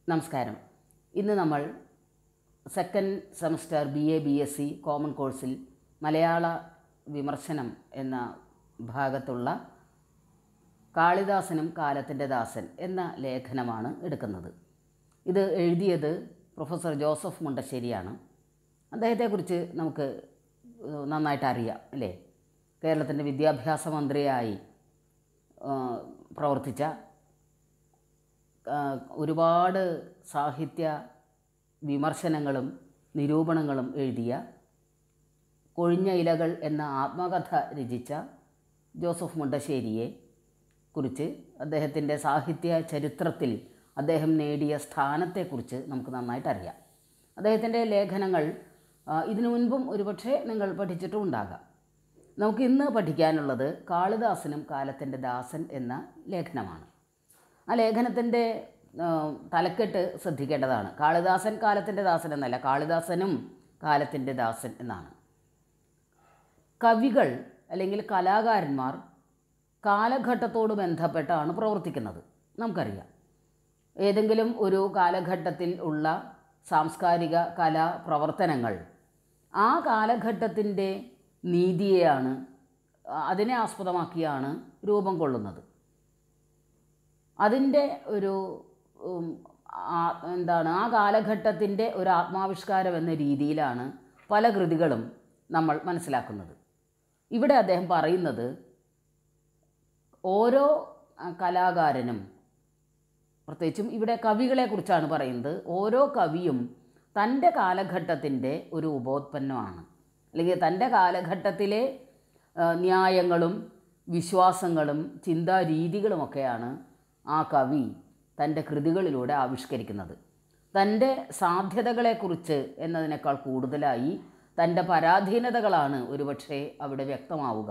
നമസ്കാരം ഇന്ന് നമ്മൾ second semester B A B S C common കോഴ്സിൽ മലയാള വിമർശനം എന്ന ഭാഗത്തുള്ള കാളിദാസനും കാലത്തിൻ്റെ ദാസൻ എന്ന ലേഖനമാണ് എടുക്കുന്നത് ഇത് എഴുതിയത് പ്രൊഫസർ ജോസഫ് മുണ്ടശ്ശേരിയാണ് അദ്ദേഹത്തെക്കുറിച്ച് നമുക്ക് ഏഹ്, നന്നായിട്ട് അറിയാം അല്ലേ കേരളത്തിൻ്റെ വിദ്യാഭ്യാസ മന്ത്രിയായി ഏഹ്, പ്രവർത്തിച്ച ആ, ഒരുപാട് സാഹിത്യ വിമർശനങ്ങളും നിരൂപണങ്ങളും എഴുതിയ കൊഴിഞ്ഞ ഇലകൾ എന്ന ആത്മകഥ രചിച്ച ജോസഫ് മുണ്ടശ്ശേരിയെ കുറിച്ച് അദ്ദേഹത്തിൻ്റെ സാഹിത്യ ചരിത്രത്തിൽ അദ്ദേഹം നേടിയ സ്ഥാനത്തെക്കുറിച്ച് നമുക്ക് നന്നായിട്ട് അറിയാം അദ്ദേഹത്തിൻ്റെ ലേഖനങ്ങൾ ആ, ഇതിനു മുൻപും ഒരുപക്ഷെ നിങ്ങൾ പഠിച്ചിട്ടും ഉണ്ടാകാം നമുക്ക് ഇന്ന് പഠിക്കാനുള്ളത് കാളിദാസനും കാലത്തിൻ്റെ ദാസൻ എന്ന ലേഖനമാണ് ആ ലേഖനത്തിൻ്റെ തലക്കെട്ട് ശ്രദ്ധിക്കേണ്ടതാണ് കാളിദാസൻ കാലത്തിൻ്റെ ദാസൻ എന്നല്ല കാളിദാസനും കാലത്തിൻ്റെ ദാസൻ എന്നാണ് കവികൾ അല്ലെങ്കിൽ കലാകാരന്മാർ കാലഘട്ടത്തോട് ബന്ധപ്പെട്ടാണ് പ്രവർത്തിക്കുന്നത് നമുക്കറിയാം ഏതെങ്കിലും ഒരു കാലഘട്ടത്തിൽ ഉള്ള സാംസ്കാരിക കലാ പ്രവർത്തനങ്ങൾ ആ കാലഘട്ടത്തിൻ്റെ നീതിയെയാണ് അതിനെ ആസ്പദമാക്കിയാണ് രൂപം കൊള്ളുന്നത് അതിൻ്റെ ഒരു ഉം, ആ- എന്താണ് ആ കാലഘട്ടത്തിൻ്റെ ഒരു ആത്മാവിഷ്കാരം എന്ന രീതിയിലാണ് പല കൃതികളും നമ്മൾ മനസ്സിലാക്കുന്നത് ഇവിടെ അദ്ദേഹം പറയുന്നത് ഓരോ ആ, കലാകാരനും പ്രത്യേകിച്ചും ഇവിടെ കവികളെക്കുറിച്ചാണ് പറയുന്നത് ഓരോ കവിയും തൻ്റെ കാലഘട്ടത്തിൻ്റെ ഒരു ഉപോത്പന്നമാണ് അല്ലെങ്കിൽ തൻ്റെ കാലഘട്ടത്തിലെ ആ, ന്യായങ്ങളും വിശ്വാസങ്ങളും ചിന്താരീതികളുമൊക്കെയാണ് ആ കവി തൻ്റെ കൃതികളിലൂടെ ആവിഷ്കരിക്കുന്നത് തൻ്റെ സാധ്യതകളെക്കുറിച്ച് എന്നതിനേക്കാൾ കൂടുതലായി തൻ്റെ പരാധീനതകളാണ് ഒരുപക്ഷെ അവിടെ വ്യക്തമാവുക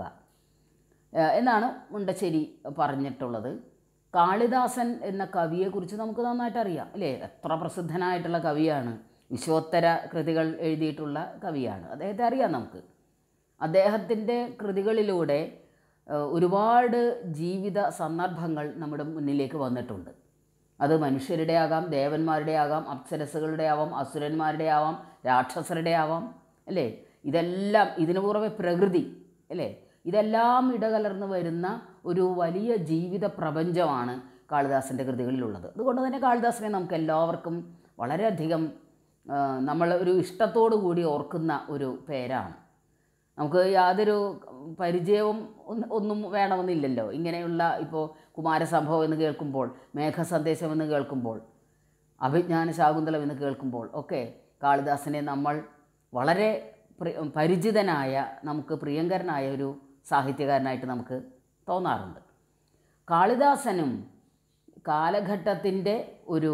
ഏഹ് എന്നാണ് മുണ്ടശ്ശേരി പറഞ്ഞിട്ടുള്ളത് കാളിദാസൻ എന്ന കവിയെക്കുറിച്ച് നമുക്ക് നന്നായിട്ട് അറിയാം അല്ലേ എത്ര പ്രസിദ്ധനായിട്ടുള്ള കവിയാണ് വിശ്വോത്തര കൃതികൾ എഴുതിയിട്ടുള്ള കവിയാണ് അദ്ദേഹത്തെ അറിയാം നമുക്ക് അദ്ദേഹത്തിൻ്റെ കൃതികളിലൂടെ ഏഹ്, ഒരുപാട് ജീവിത സന്ദർഭങ്ങൾ നമ്മുടെ മുന്നിലേക്ക് വന്നിട്ടുണ്ട് അത് മനുഷ്യരുടെ ആകാം ദേവന്മാരുടെ ആകാം അപ്സരസുകളുടെ ആവാം അസുരന്മാരുടെ ആവാം രാക്ഷസരുടെ ആവാം അല്ലേ ഇതെല്ലാം ഇതിനു പുറമെ പ്രകൃതി അല്ലേ ഇതെല്ലാം ഇടകലർന്ന് വരുന്ന ഒരു വലിയ ജീവിത പ്രപഞ്ചമാണ് കാളിദാസൻ്റെ കൃതികളിലുള്ളത് അതുകൊണ്ട് തന്നെ കാളിദാസനെ നമുക്ക് എല്ലാവർക്കും വളരെയധികം ആ, നമ്മൾ ഒരു ഇഷ്ടത്തോടു കൂടി ഓർക്കുന്ന ഒരു പേരാണ് നമുക്ക് യാതൊരു പരിചയവും ഒന്ന് ഒന്നും വേണമെന്നില്ലല്ലോ ഇങ്ങനെയുള്ള ഇപ്പോൾ കുമാരസംഭവം എന്ന് കേൾക്കുമ്പോൾ മേഘസന്ദേശം എന്ന് കേൾക്കുമ്പോൾ അഭിജ്ഞാന ശാകുന്തളം എന്ന് കേൾക്കുമ്പോൾ ഒക്കെ കാളിദാസനെ നമ്മൾ വളരെ പ്രി പരിചിതനായ നമുക്ക് പ്രിയങ്കരനായ ഒരു സാഹിത്യകാരനായിട്ട് നമുക്ക് തോന്നാറുണ്ട് കാളിദാസനും കാലഘട്ടത്തിൻ്റെ ഒരു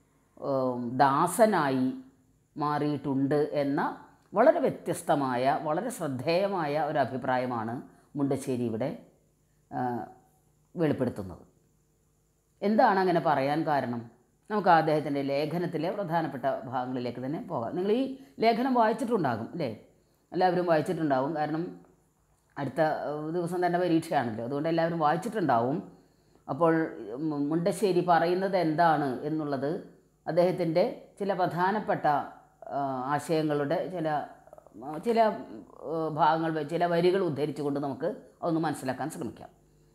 ഉം, ദാസനായി മാറിയിട്ടുണ്ട് എന്ന വളരെ വ്യത്യസ്തമായ വളരെ ശ്രദ്ധേയമായ ഒരു അഭിപ്രായമാണ് മുണ്ടശ്ശേരി ഇവിടെ ആ, വെളിപ്പെടുത്തുന്നത് എന്താണ് അങ്ങനെ പറയാൻ കാരണം നമുക്ക് അദ്ദേഹത്തിൻ്റെ ലേഖനത്തിലെ പ്രധാനപ്പെട്ട ഭാഗങ്ങളിലേക്ക് തന്നെ പോകാം നിങ്ങൾ ഈ ലേഖനം വായിച്ചിട്ടുണ്ടാകും അല്ലേ എല്ലാവരും വായിച്ചിട്ടുണ്ടാവും കാരണം അടുത്ത ഏഹ്, ദിവസം തന്നെ പരീക്ഷയാണല്ലോ അതുകൊണ്ട് എല്ലാവരും വായിച്ചിട്ടുണ്ടാവും അപ്പോൾ ഉം, മുണ്ടശ്ശേരി പറയുന്നത് എന്താണ് എന്നുള്ളത് അദ്ദേഹത്തിൻ്റെ ചില പ്രധാനപ്പെട്ട ആ, ആശയങ്ങളുടെ ചില ആ, ചില ഏഹ്, ഭാഗങ്ങൾ വെ- ചില വരികൾ ഉദ്ധരിച്ചുകൊണ്ട് നമുക്ക് അതൊന്ന് മനസ്സിലാക്കാൻ ശ്രമിക്കാം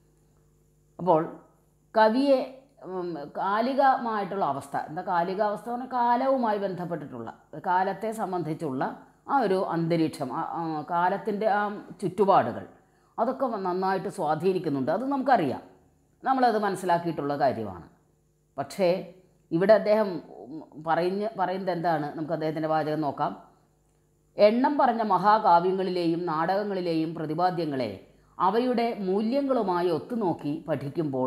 അപ്പോൾ കവിയെ ഉം, കാലികമായിട്ടുള്ള അവസ്ഥ എന്താ കാലികാവസ്ഥ പറഞ്ഞാൽ കാലവുമായി ബന്ധപ്പെട്ടിട്ടുള്ള കാലത്തെ സംബന്ധിച്ചുള്ള ആ ഒരു അന്തരീക്ഷം ആ- ആ കാലത്തിൻ്റെ ആ ചുറ്റുപാടുകൾ അതൊക്കെ നന്നായിട്ട് സ്വാധീനിക്കുന്നുണ്ട് അത് നമുക്കറിയാം നമ്മളത് മനസ്സിലാക്കിയിട്ടുള്ള കാര്യമാണ് പക്ഷേ ഇവിടെ അദ്ദേഹം ഉം, പറഞ്ഞ് പറയുന്നത് എന്താണ് നമുക്ക് അദ്ദേഹത്തിൻ്റെ വാചകം നോക്കാം എണ്ണം പറഞ്ഞ മഹാകാവ്യങ്ങളിലെയും നാടകങ്ങളിലെയും പ്രതിപാദ്യങ്ങളെ അവയുടെ മൂല്യങ്ങളുമായി ഒത്തുനോക്കി പഠിക്കുമ്പോൾ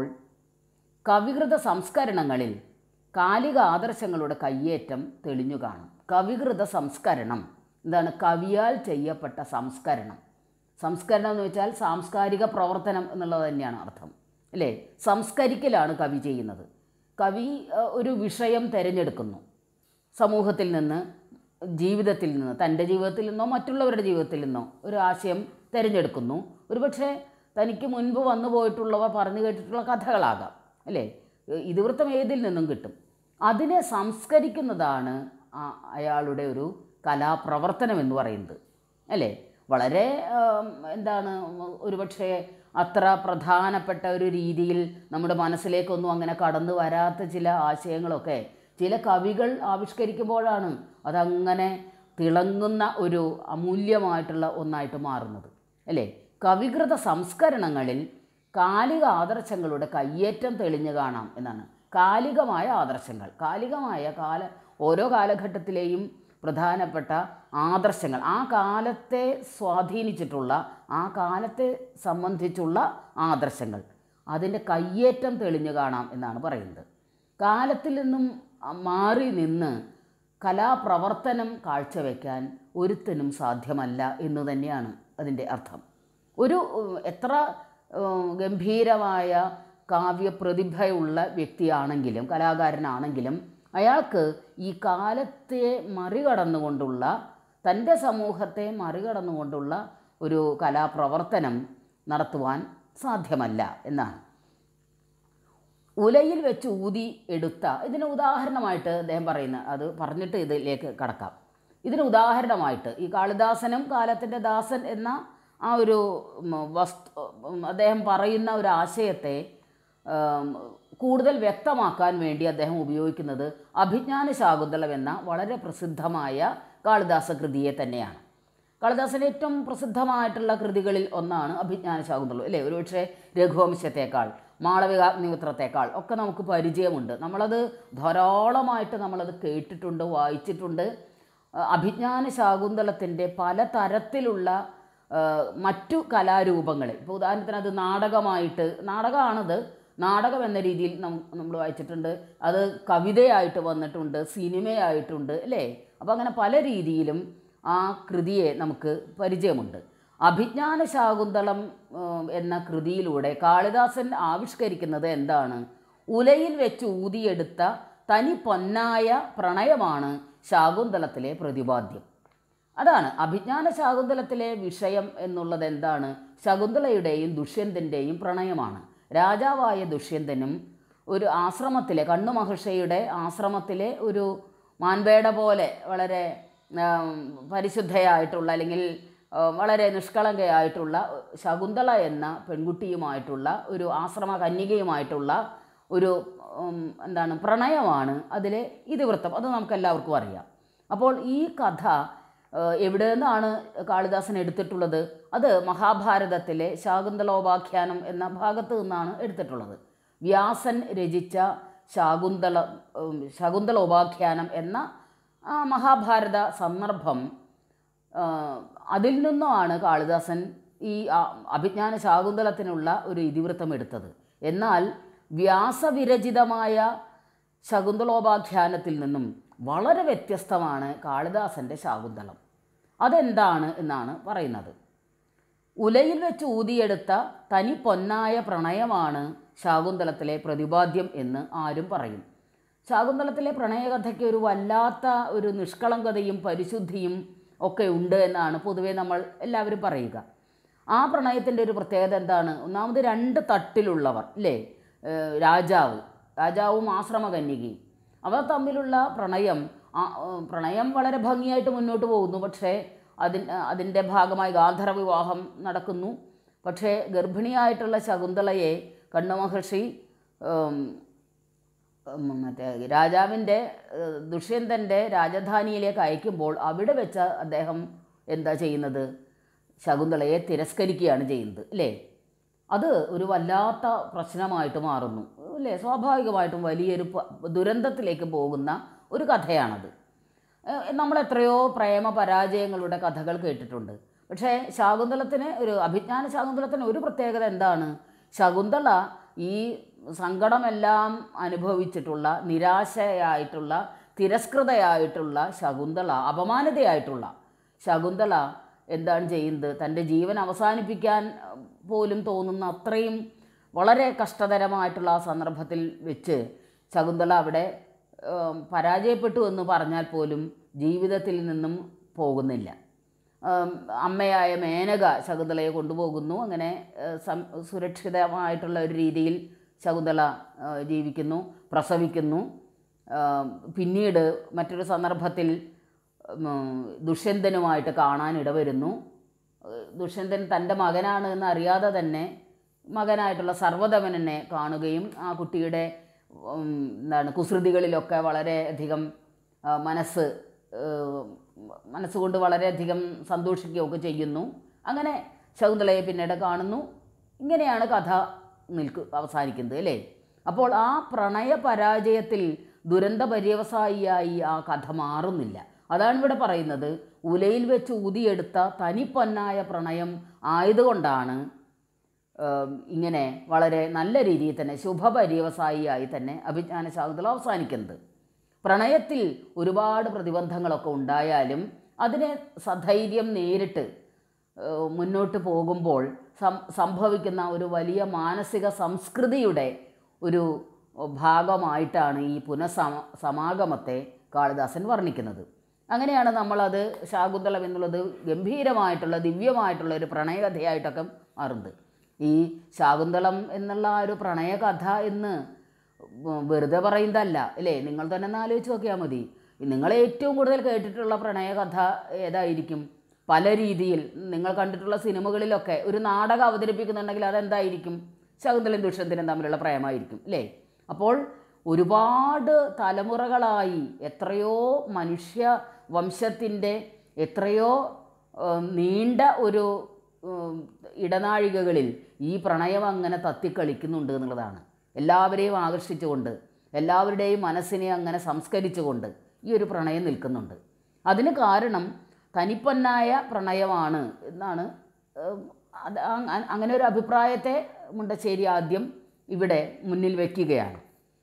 കവികൃത സംസ്കരണങ്ങളിൽ കാലിക ആദർശങ്ങളുടെ കയ്യേറ്റം തെളിഞ്ഞു കാണും കവികൃത സംസ്കരണം എന്താണ് കവിയാൽ ചെയ്യപ്പെട്ട സംസ്കരണം സംസ്കരണം എന്ന് വെച്ചാൽ സാംസ്കാരിക പ്രവർത്തനം എന്നുള്ളത് തന്നെയാണ് അർത്ഥം അല്ലേ സംസ്കരിക്കലാണ് കവി ചെയ്യുന്നത് കവി ഏഹ്, ഒരു വിഷയം തിരഞ്ഞെടുക്കുന്നു സമൂഹത്തിൽ നിന്ന് ജീവിതത്തിൽ നിന്ന് തൻ്റെ ജീവിതത്തിൽ നിന്നോ മറ്റുള്ളവരുടെ ജീവിതത്തിൽ നിന്നോ ഒരു ആശയം തിരഞ്ഞെടുക്കുന്നു ഒരുപക്ഷെ തനിക്ക് മുൻപ് വന്നു പോയിട്ടുള്ളവ പറഞ്ഞു കേട്ടിട്ടുള്ള കഥകളാകാം അല്ലേ ഇതിവൃത്തം ഏതിൽ നിന്നും കിട്ടും അതിനെ സംസ്കരിക്കുന്നതാണ് ആ- അയാളുടെ ഒരു കലാപ്രവർത്തനം എന്ന് പറയുന്നത് അല്ലേ വളരെ ആം, എന്താണ് ഒരുപക്ഷെ അത്ര പ്രധാനപ്പെട്ട ഒരു രീതിയിൽ നമ്മുടെ മനസ്സിലേക്കൊന്നും അങ്ങനെ കടന്നു വരാത്ത ചില ആശയങ്ങളൊക്കെ ചില കവികൾ ആവിഷ്കരിക്കുമ്പോഴാണ് അതങ്ങനെ തിളങ്ങുന്ന ഒരു അമൂല്യമായിട്ടുള്ള ഒന്നായിട്ട് മാറുന്നത് അല്ലേ കവികൃത സംസ്കരണങ്ങളിൽ കാലിക ആദർശങ്ങളുടെ കയ്യേറ്റം തെളിഞ്ഞു കാണാം എന്നാണ് കാലികമായ ആദർശങ്ങൾ കാലികമായ കാല ഓരോ കാലഘട്ടത്തിലെയും പ്രധാനപ്പെട്ട ആദർശങ്ങൾ ആ കാലത്തെ സ്വാധീനിച്ചിട്ടുള്ള ആ കാലത്തെ സംബന്ധിച്ചുള്ള ആദർശങ്ങൾ അതിൻ്റെ കയ്യേറ്റം തെളിഞ്ഞു കാണാം എന്നാണ് പറയുന്നത് കാലത്തിൽ നിന്നും മാറി നിന്ന് കലാപ്രവർത്തനം കാഴ്ചവെക്കാൻ ഒരുത്തനും സാധ്യമല്ല എന്ന് തന്നെയാണ് അതിൻ്റെ അർത്ഥം ഒരു ഉം, എത്ര ഉം, ഗംഭീരമായ കാവ്യപ്രതിഭയുള്ള വ്യക്തിയാണെങ്കിലും കലാകാരനാണെങ്കിലും അയാൾക്ക് ഈ കാലത്തെ മറികടന്നുകൊണ്ടുള്ള തൻ്റെ സമൂഹത്തെ മറികടന്നുകൊണ്ടുള്ള ഒരു കലാപ്രവർത്തനം നടത്തുവാൻ സാധ്യമല്ല എന്നാണ് ഉലയിൽ വെച്ച് ഊതി എടുത്ത ഇതിന് ഉദാഹരണമായിട്ട് അദ്ദേഹം പറയുന്ന അത് പറഞ്ഞിട്ട് ഇതിലേക്ക് കടക്കാം ഇതിന് ഉദാഹരണമായിട്ട് ഈ കാളിദാസനും കാലത്തിൻ്റെ ദാസൻ എന്ന ആ ഒരു ഉം, വസ്തു ഉം, അദ്ദേഹം പറയുന്ന ഒരു ആശയത്തെ ഉം, കൂടുതൽ വ്യക്തമാക്കാൻ വേണ്ടി അദ്ദേഹം ഉപയോഗിക്കുന്നത് അഭിജ്ഞാന ശാകുന്തളം എന്ന വളരെ പ്രസിദ്ധമായ കാളിദാസ കൃതിയെ തന്നെയാണ് കാളിദാസൻ്റെ ഏറ്റവും പ്രസിദ്ധമായിട്ടുള്ള കൃതികളിൽ ഒന്നാണ് അഭിജ്ഞാന ശാകുന്തളം അല്ലേ ഒരുപക്ഷെ രഘുവംശത്തേക്കാൾ മാളവികാഗ്നിമിത്രത്തേക്കാൾ ഒക്കെ നമുക്ക് പരിചയമുണ്ട് നമ്മളത് ധാരാളമായിട്ട് നമ്മളത് കേട്ടിട്ടുണ്ട് വായിച്ചിട്ടുണ്ട് ആ, അഭിജ്ഞാന ശാകുന്തളത്തിൻ്റെ പല തരത്തിലുള്ള ആ, മറ്റു കലാരൂപങ്ങൾ ഇപ്പോൾ ഉദാഹരണത്തിന് അത് നാടകമായിട്ട് നാടകമാണത് നാടകം എന്ന രീതിയിൽ നമ്മൾ വായിച്ചിട്ടുണ്ട് അത് കവിതയായിട്ട് വന്നിട്ടുണ്ട് സിനിമയായിട്ടുണ്ട് അല്ലേ അപ്പോൾ അങ്ങനെ പല രീതിയിലും ആ കൃതിയെ നമുക്ക് പരിചയമുണ്ട് അഭിജ്ഞാന ശാകുന്തളം ഉം, എന്ന കൃതിയിലൂടെ കാളിദാസൻ ആവിഷ്കരിക്കുന്നത് എന്താണ് ഉലയിൽ വെച്ച് ഊതിയെടുത്ത തനി പൊന്നായ പ്രണയമാണ് ശാകുന്തളത്തിലെ പ്രതിപാദ്യം അതാണ് അഭിജ്ഞാന ശാകുന്തളത്തിലെ വിഷയം എന്നുള്ളത് എന്താണ് ശകുന്തളയുടെയും ദുഷ്യന്തൻ്റെയും പ്രണയമാണ് രാജാവായ ദുഷ്യന്തനും ഒരു ആശ്രമത്തിലെ കണ്ണു മഹർഷിയുടെ ആശ്രമത്തിലെ ഒരു മാൻപേട പോലെ വളരെ ആം, പരിശുദ്ധയായിട്ടുള്ള അല്ലെങ്കിൽ ആ, വളരെ നിഷ്കളങ്കയായിട്ടുള്ള ശകുന്തള എന്ന പെൺകുട്ടിയുമായിട്ടുള്ള ഒരു ആശ്രമ കന്യകയുമായിട്ടുള്ള ഒരു ഉം, എന്താണ് പ്രണയമാണ് അതിലെ ഇതിവൃത്തം അത് നമുക്കെല്ലാവർക്കും അറിയാം അപ്പോൾ ഈ കഥ ആ, എവിടെ നിന്നാണ് കാളിദാസൻ എടുത്തിട്ടുള്ളത് അത് മഹാഭാരതത്തിലെ ശാകുന്തളോപാഖ്യാനം എന്ന ഭാഗത്ത് നിന്നാണ് എടുത്തിട്ടുള്ളത് വ്യാസൻ രചിച്ച ശാകുന്തള ഉം, ശകുന്തളോപാഖ്യാനം എന്ന ആ മഹാഭാരത സന്ദർഭം ആ, അതിൽ നിന്നുമാണ് കാളിദാസൻ ഈ ആ, അഭിജ്ഞാന ശാകുന്തളത്തിനുള്ള ഒരു ഇതിവൃത്തം എടുത്തത് എന്നാൽ വ്യാസവിരചിതമായ ശകുന്തളോപാഖ്യാനത്തിൽ നിന്നും വളരെ വ്യത്യസ്തമാണ് കാളിദാസൻ്റെ ശാകുന്തളം അതെന്താണ് എന്നാണ് പറയുന്നത് ഉലയിൽ വെച്ച് ഊതിയെടുത്ത തനി പൊന്നായ പ്രണയമാണ് ശാകുന്തളത്തിലെ പ്രതിപാദ്യം എന്ന് ആരും പറയും ശാകുന്തളത്തിലെ പ്രണയകഥയ്ക്ക് ഒരു വല്ലാത്ത ഒരു നിഷ്കളങ്കതയും പരിശുദ്ധിയും ഒക്കെ ഉണ്ട് എന്നാണ് പൊതുവേ നമ്മൾ എല്ലാവരും പറയുക ആ പ്രണയത്തിൻ്റെ ഒരു പ്രത്യേകത എന്താണ് ഒന്നാമത് രണ്ട് തട്ടിലുള്ളവർ അല്ലേ ഏഹ് രാജാവ് രാജാവും ആശ്രമകന്യകയും അവർ തമ്മിലുള്ള പ്രണയം ആ, ഏഹ് പ്രണയം വളരെ ഭംഗിയായിട്ട് മുന്നോട്ട് പോകുന്നു പക്ഷേ അതിൻ അതിൻ്റെ ഭാഗമായി ഗാന്ധർവ വിവാഹം നടക്കുന്നു പക്ഷേ ഗർഭിണിയായിട്ടുള്ള ശകുന്തളയെ കണ്ണുമഹർഷി ഉം, ഉം, മറ്റേ രാജാവിൻ്റെ ഏഹ്, ദുഷ്യന്തൻ്റെ രാജധാനിയിലേക്ക് അയക്കുമ്പോൾ അവിടെ വെച്ച് അദ്ദേഹം എന്താ ചെയ്യുന്നത് ശകുന്തളയെ തിരസ്കരിക്കുകയാണ് ചെയ്യുന്നത് അല്ലേ അത് ഒരു വല്ലാത്ത പ്രശ്നമായിട്ട് മാറുന്നു അല്ലേ സ്വാഭാവികമായിട്ടും വലിയൊരു പ- ദുരന്തത്തിലേക്ക് പോകുന്ന ഒരു കഥയാണത് ഏഹ് നമ്മൾ എത്രയോ പ്രേമ പരാജയങ്ങളുടെ കഥകൾ കേട്ടിട്ടുണ്ട് പക്ഷേ ശാകുന്തളത്തിന് ഒരു അഭിജ്ഞാന ശാകുന്തളത്തിന് ഒരു പ്രത്യേകത എന്താണ് ശകുന്തള ഈ സങ്കടമെല്ലാം അനുഭവിച്ചിട്ടുള്ള നിരാശയായിട്ടുള്ള തിരസ്കൃതയായിട്ടുള്ള ശകുന്തള അപമാനിതയായിട്ടുള്ള ശകുന്തള എന്താണ് ചെയ്യുന്നത് തൻ്റെ ജീവൻ അവസാനിപ്പിക്കാൻ അഹ്, പോലും തോന്നുന്ന അത്രയും വളരെ കഷ്ടതരമായിട്ടുള്ള ആ സന്ദർഭത്തിൽ വെച്ച് ശകുന്തള അവിടെ ഏം, പരാജയപ്പെട്ടു എന്ന് പറഞ്ഞാൽ പോലും ജീവിതത്തിൽ നിന്നും പോകുന്നില്ല ഏം, അമ്മയായ മേനക ശകുന്തളയെ കൊണ്ടുപോകുന്നു അങ്ങനെ ഏഹ്, സം- സുരക്ഷിതമായിട്ടുള്ള ഒരു രീതിയിൽ ശകുന്തള ഏഹ്, ജീവിക്കുന്നു പ്രസവിക്കുന്നു ആ, പിന്നീട് മറ്റൊരു സന്ദർഭത്തിൽ ഉം, ദുഷ്യന്തനുമായിട്ട് കാണാൻ ഇടവരുന്നു ഏഹ് ദുഷ്യന്തൻ തൻ്റെ മകനാണ് എന്ന് അറിയാതെ തന്നെ മകനായിട്ടുള്ള സർവ്വധമനെ കാണുകയും ആ കുട്ടിയുടെ ഉം, എന്താണ് കുസൃതികളിലൊക്കെ വളരെയധികം ആ, മനസ്സ് ഏഹ്, മനസ്സുകൊണ്ട് വളരെയധികം സന്തോഷിക്കുകയൊക്കെ ചെയ്യുന്നു അങ്ങനെ ശകുന്തളയെ പിന്നീട് കാണുന്നു ഇങ്ങനെയാണ് കഥ നിൽക്കു അവസാനിക്കുന്നത് അല്ലേ അപ്പോൾ ആ പ്രണയ പരാജയത്തിൽ ദുരന്ത പര്യവസായിയായി ആ കഥ മാറുന്നില്ല അതാണ് ഇവിടെ പറയുന്നത് ഉലയിൽ വെച്ച് ഊതിയെടുത്ത തനിപ്പൊന്നായ പ്രണയം ആയതുകൊണ്ടാണ് ഏം, ഇങ്ങനെ വളരെ നല്ല രീതിയിൽ തന്നെ ശുഭപര്യവസായിയായി തന്നെ അഭിജ്ഞാന ശാകുന്തളം അവസാനിക്കുന്നത് പ്രണയത്തിൽ ഒരുപാട് പ്രതിബന്ധങ്ങളൊക്കെ ഉണ്ടായാലും അതിനെ സധൈര്യം നേരിട്ട് ഏഹ്, മുന്നോട്ട് പോകുമ്പോൾ സം സംഭവിക്കുന്ന ഒരു വലിയ മാനസിക സംസ്കൃതിയുടെ ഒരു ഭാഗമായിട്ടാണ് ഈ പുനഃസമ സമാഗമത്തെ കാളിദാസൻ വർണ്ണിക്കുന്നത് അങ്ങനെയാണ് നമ്മളത് ശാകുന്തളം എന്നുള്ളത് ഗംഭീരമായിട്ടുള്ള ദിവ്യമായിട്ടുള്ള ഒരു പ്രണയകഥയായിട്ടൊക്കെ മാറുന്നത് ഈ ശാകുന്തളം എന്നുള്ള ആ ഒരു പ്രണയകഥ എന്ന് വെറുതെ പറയുന്നതല്ല അല്ലേ നിങ്ങൾ തന്നെ ഒന്ന് ആലോചിച്ച് നോക്കിയാൽ മതി നിങ്ങൾ ഏറ്റവും കൂടുതൽ കേട്ടിട്ടുള്ള പ്രണയകഥ ഏതായിരിക്കും പല രീതിയിൽ നിങ്ങൾ കണ്ടിട്ടുള്ള സിനിമകളിലൊക്കെ ഒരു നാടകം അവതരിപ്പിക്കുന്നുണ്ടെങ്കിൽ അതെന്തായിരിക്കും ശകുന്തലും ദുഷ്യന്തനും തമ്മിലുള്ള പ്രേമമായിരിക്കും അല്ലേ അപ്പോൾ ഒരുപാട് തലമുറകളായി എത്രയോ മനുഷ്യ വംശത്തിൻ്റെ എത്രയോ ഏഹ്, നീണ്ട ഒരു ഉം, ഇടനാഴികകളിൽ ഈ പ്രണയം അങ്ങനെ തത്തിക്കളിക്കുന്നുണ്ട് എന്നുള്ളതാണ് എല്ലാവരെയും ആകർഷിച്ചുകൊണ്ട് എല്ലാവരുടെയും മനസ്സിനെ അങ്ങനെ സംസ്കരിച്ചുകൊണ്ട് ഈ ഒരു പ്രണയം നിൽക്കുന്നുണ്ട് അതിന് കാരണം തനിപ്പൊന്നായ പ്രണയമാണ് എന്നാണ് ഏം, അത് അ- അങ്ങനെ ഒരു അഭിപ്രായത്തെ മുണ്ടശ്ശേരി ആദ്യം ഇവിടെ മുന്നിൽ വയ്ക്കുകയാണ്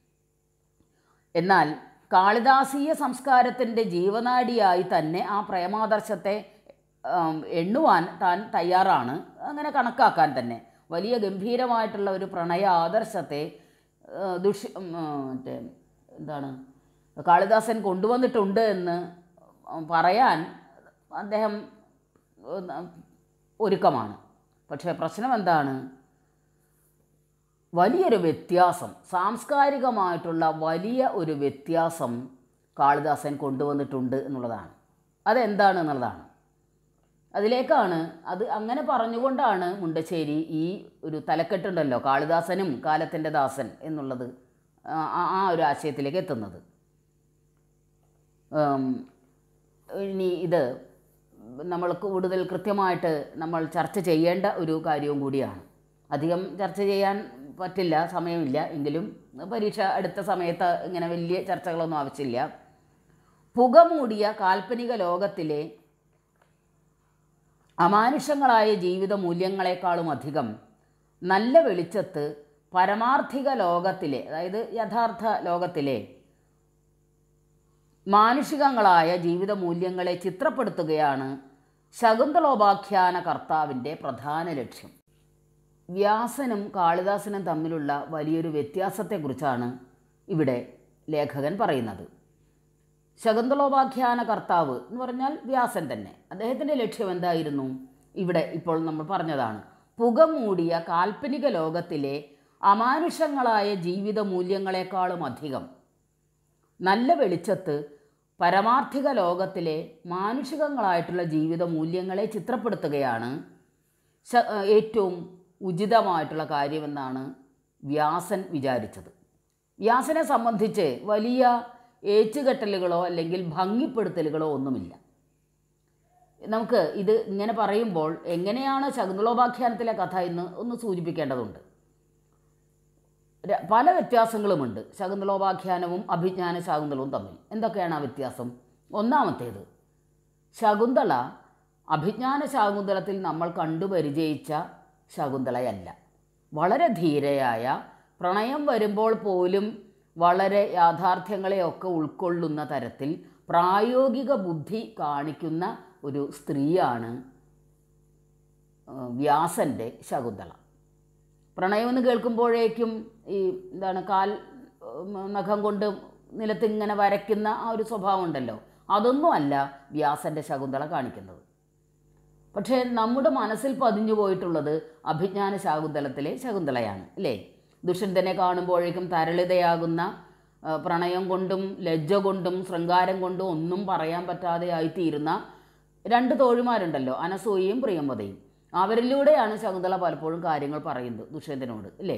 എന്നാൽ കാളിദാസീയ സംസ്കാരത്തിൻ്റെ ജീവനാഡിയായി തന്നെ ആ പ്രേമാദർശത്തെ ആം, എണ്ണുവാൻ താൻ തയ്യാറാണ് അങ്ങനെ കണക്കാക്കാൻ തന്നെ വലിയ ഗംഭീരമായിട്ടുള്ള ഒരു പ്രണയ ആദർശത്തെ ആ, ദുഷ് ഉം, ആ, മറ്റേ എന്താണ് കാളിദാസൻ കൊണ്ടുവന്നിട്ടുണ്ട് എന്ന് പറയാൻ അദ്ദേഹം ഉം, ഒരുക്കമാണ് പക്ഷേ പ്രശ്നം എന്താണ് വലിയൊരു വ്യത്യാസം സാംസ്കാരികമായിട്ടുള്ള വലിയ ഒരു വ്യത്യാസം കാളിദാസൻ കൊണ്ടുവന്നിട്ടുണ്ട് എന്നുള്ളതാണ് അതെന്താണ് എന്നുള്ളതാണ് അതിലേക്കാണ് അത് അങ്ങനെ പറഞ്ഞുകൊണ്ടാണ് മുണ്ടശ്ശേരി ഈ ഒരു തലക്കെട്ടുണ്ടല്ലോ കാളിദാസനും കാലത്തിൻ്റെ ദാസൻ എന്നുള്ളത് ആ- ആ ആ ഒരു ആശയത്തിലേക്ക് എത്തുന്നത് ഉം, ഇനി ഇത് നമ്മൾ കൂടുതൽ കൃത്യമായിട്ട് നമ്മൾ ചർച്ച ചെയ്യേണ്ട ഒരു കാര്യവും കൂടിയാണ് അധികം ചർച്ച ചെയ്യാൻ പറ്റില്ല സമയമില്ല എങ്കിലും പരീക്ഷ അടുത്ത സമയത്ത് ഇങ്ങനെ വലിയ ചർച്ചകളൊന്നും ആവശ്യമില്ല പുകമൂടിയ കാൽപ്പനിക ലോകത്തിലെ അമാനുഷങ്ങളായ ജീവിത മൂല്യങ്ങളെക്കാളും അധികം നല്ല വെളിച്ചത്ത് പരമാർത്ഥിക ലോകത്തിലെ അതായത് യഥാർത്ഥ ലോകത്തിലെ മാനുഷികങ്ങളായ ജീവിത മൂല്യങ്ങളെ ചിത്രപ്പെടുത്തുകയാണ് ശകുന്തളോപാഖ്യാന കർത്താവിൻ്റെ പ്രധാന ലക്ഷ്യം വ്യാസനും കാളിദാസനും തമ്മിലുള്ള വലിയൊരു വ്യത്യാസത്തെക്കുറിച്ചാണ് ഇവിടെ ലേഖകൻ പറയുന്നത് ശകുന്തളോപാഖ്യാന കർത്താവ് എന്ന് പറഞ്ഞാൽ വ്യാസൻ തന്നെ അദ്ദേഹത്തിൻ്റെ ലക്ഷ്യം എന്തായിരുന്നു ഇവിടെ ഇപ്പോൾ നമ്മൾ പറഞ്ഞതാണ് പുകമൂടിയ കാൽപ്പനിക ലോകത്തിലെ അമാനുഷങ്ങളായ ജീവിത മൂല്യങ്ങളെക്കാളും അധികം നല്ല വെളിച്ചത്ത് പരമാർത്ഥിക ലോകത്തിലെ മാനുഷികങ്ങളായിട്ടുള്ള ജീവിത മൂല്യങ്ങളെ ചിത്രപ്പെടുത്തുകയാണ് ശ- ഏറ്റവും ഉചിതമായിട്ടുള്ള കാര്യമെന്നാണ് വ്യാസൻ വിചാരിച്ചത് വ്യാസനെ സംബന്ധിച്ച് വലിയ ഏച്ചുകെട്ടലുകളോ അല്ലെങ്കിൽ ഭംഗിപ്പെടുത്തലുകളോ ഒന്നുമില്ല നമുക്ക് ഇത് ഇങ്ങനെ പറയുമ്പോൾ എങ്ങനെയാണ് ശകുന്തളോപാഖ്യാനത്തിലെ കഥ എന്ന് ഒന്ന് സൂചിപ്പിക്കേണ്ടതുണ്ട് ര- പല വ്യത്യാസങ്ങളുമുണ്ട് ശകുന്തളോപാഖ്യാനവും അഭിജ്ഞാന ശാകുന്തളവും തമ്മിൽ എന്തൊക്കെയാണ് ആ വ്യത്യാസം ഒന്നാമത്തേത് ശകുന്തള അഭിജ്ഞാന ശാകുന്തളത്തിൽ നമ്മൾ കണ്ടു പരിചയിച്ച ശകുന്തളയല്ല വളരെ ധീരയായ പ്രണയം വരുമ്പോൾ പോലും വളരെ യാഥാർത്ഥ്യങ്ങളെയൊക്കെ ഉൾക്കൊള്ളുന്ന തരത്തിൽ പ്രായോഗിക ബുദ്ധി കാണിക്കുന്ന ഒരു സ്ത്രീയാണ് ആ, വ്യാസൻ്റെ ശകുന്തള പ്രണയമെന്ന് കേൾക്കുമ്പോഴേക്കും ഈ എന്താണ് കാൽ ഉം, നഖം കൊണ്ട് നിലത്തിങ്ങനെ വരയ്ക്കുന്ന ആ ഒരു സ്വഭാവം ഉണ്ടല്ലോ അതൊന്നുമല്ല വ്യാസൻ്റെ ശകുന്തള കാണിക്കുന്നത് പക്ഷേ നമ്മുടെ മനസ്സിൽ പതിഞ്ഞു പോയിട്ടുള്ളത് അഭിജ്ഞാന ശാകുന്തളത്തിലെ ശകുന്തളയാണ് അല്ലേ ദുഷ്യന്തനെ കാണുമ്പോഴേക്കും തരളിതയാകുന്ന ആ, പ്രണയം കൊണ്ടും ലജ്ജ കൊണ്ടും ശൃംഗാരം കൊണ്ടും ഒന്നും പറയാൻ പറ്റാതെ ആയിത്തീരുന്ന രണ്ട് തോഴിമാരുണ്ടല്ലോ അനസൂയയും പ്രിയംവതയും അവരിലൂടെയാണ് ശകുന്തള പലപ്പോഴും കാര്യങ്ങൾ പറയുന്നത് ദുഷ്യന്തനോട് അല്ലേ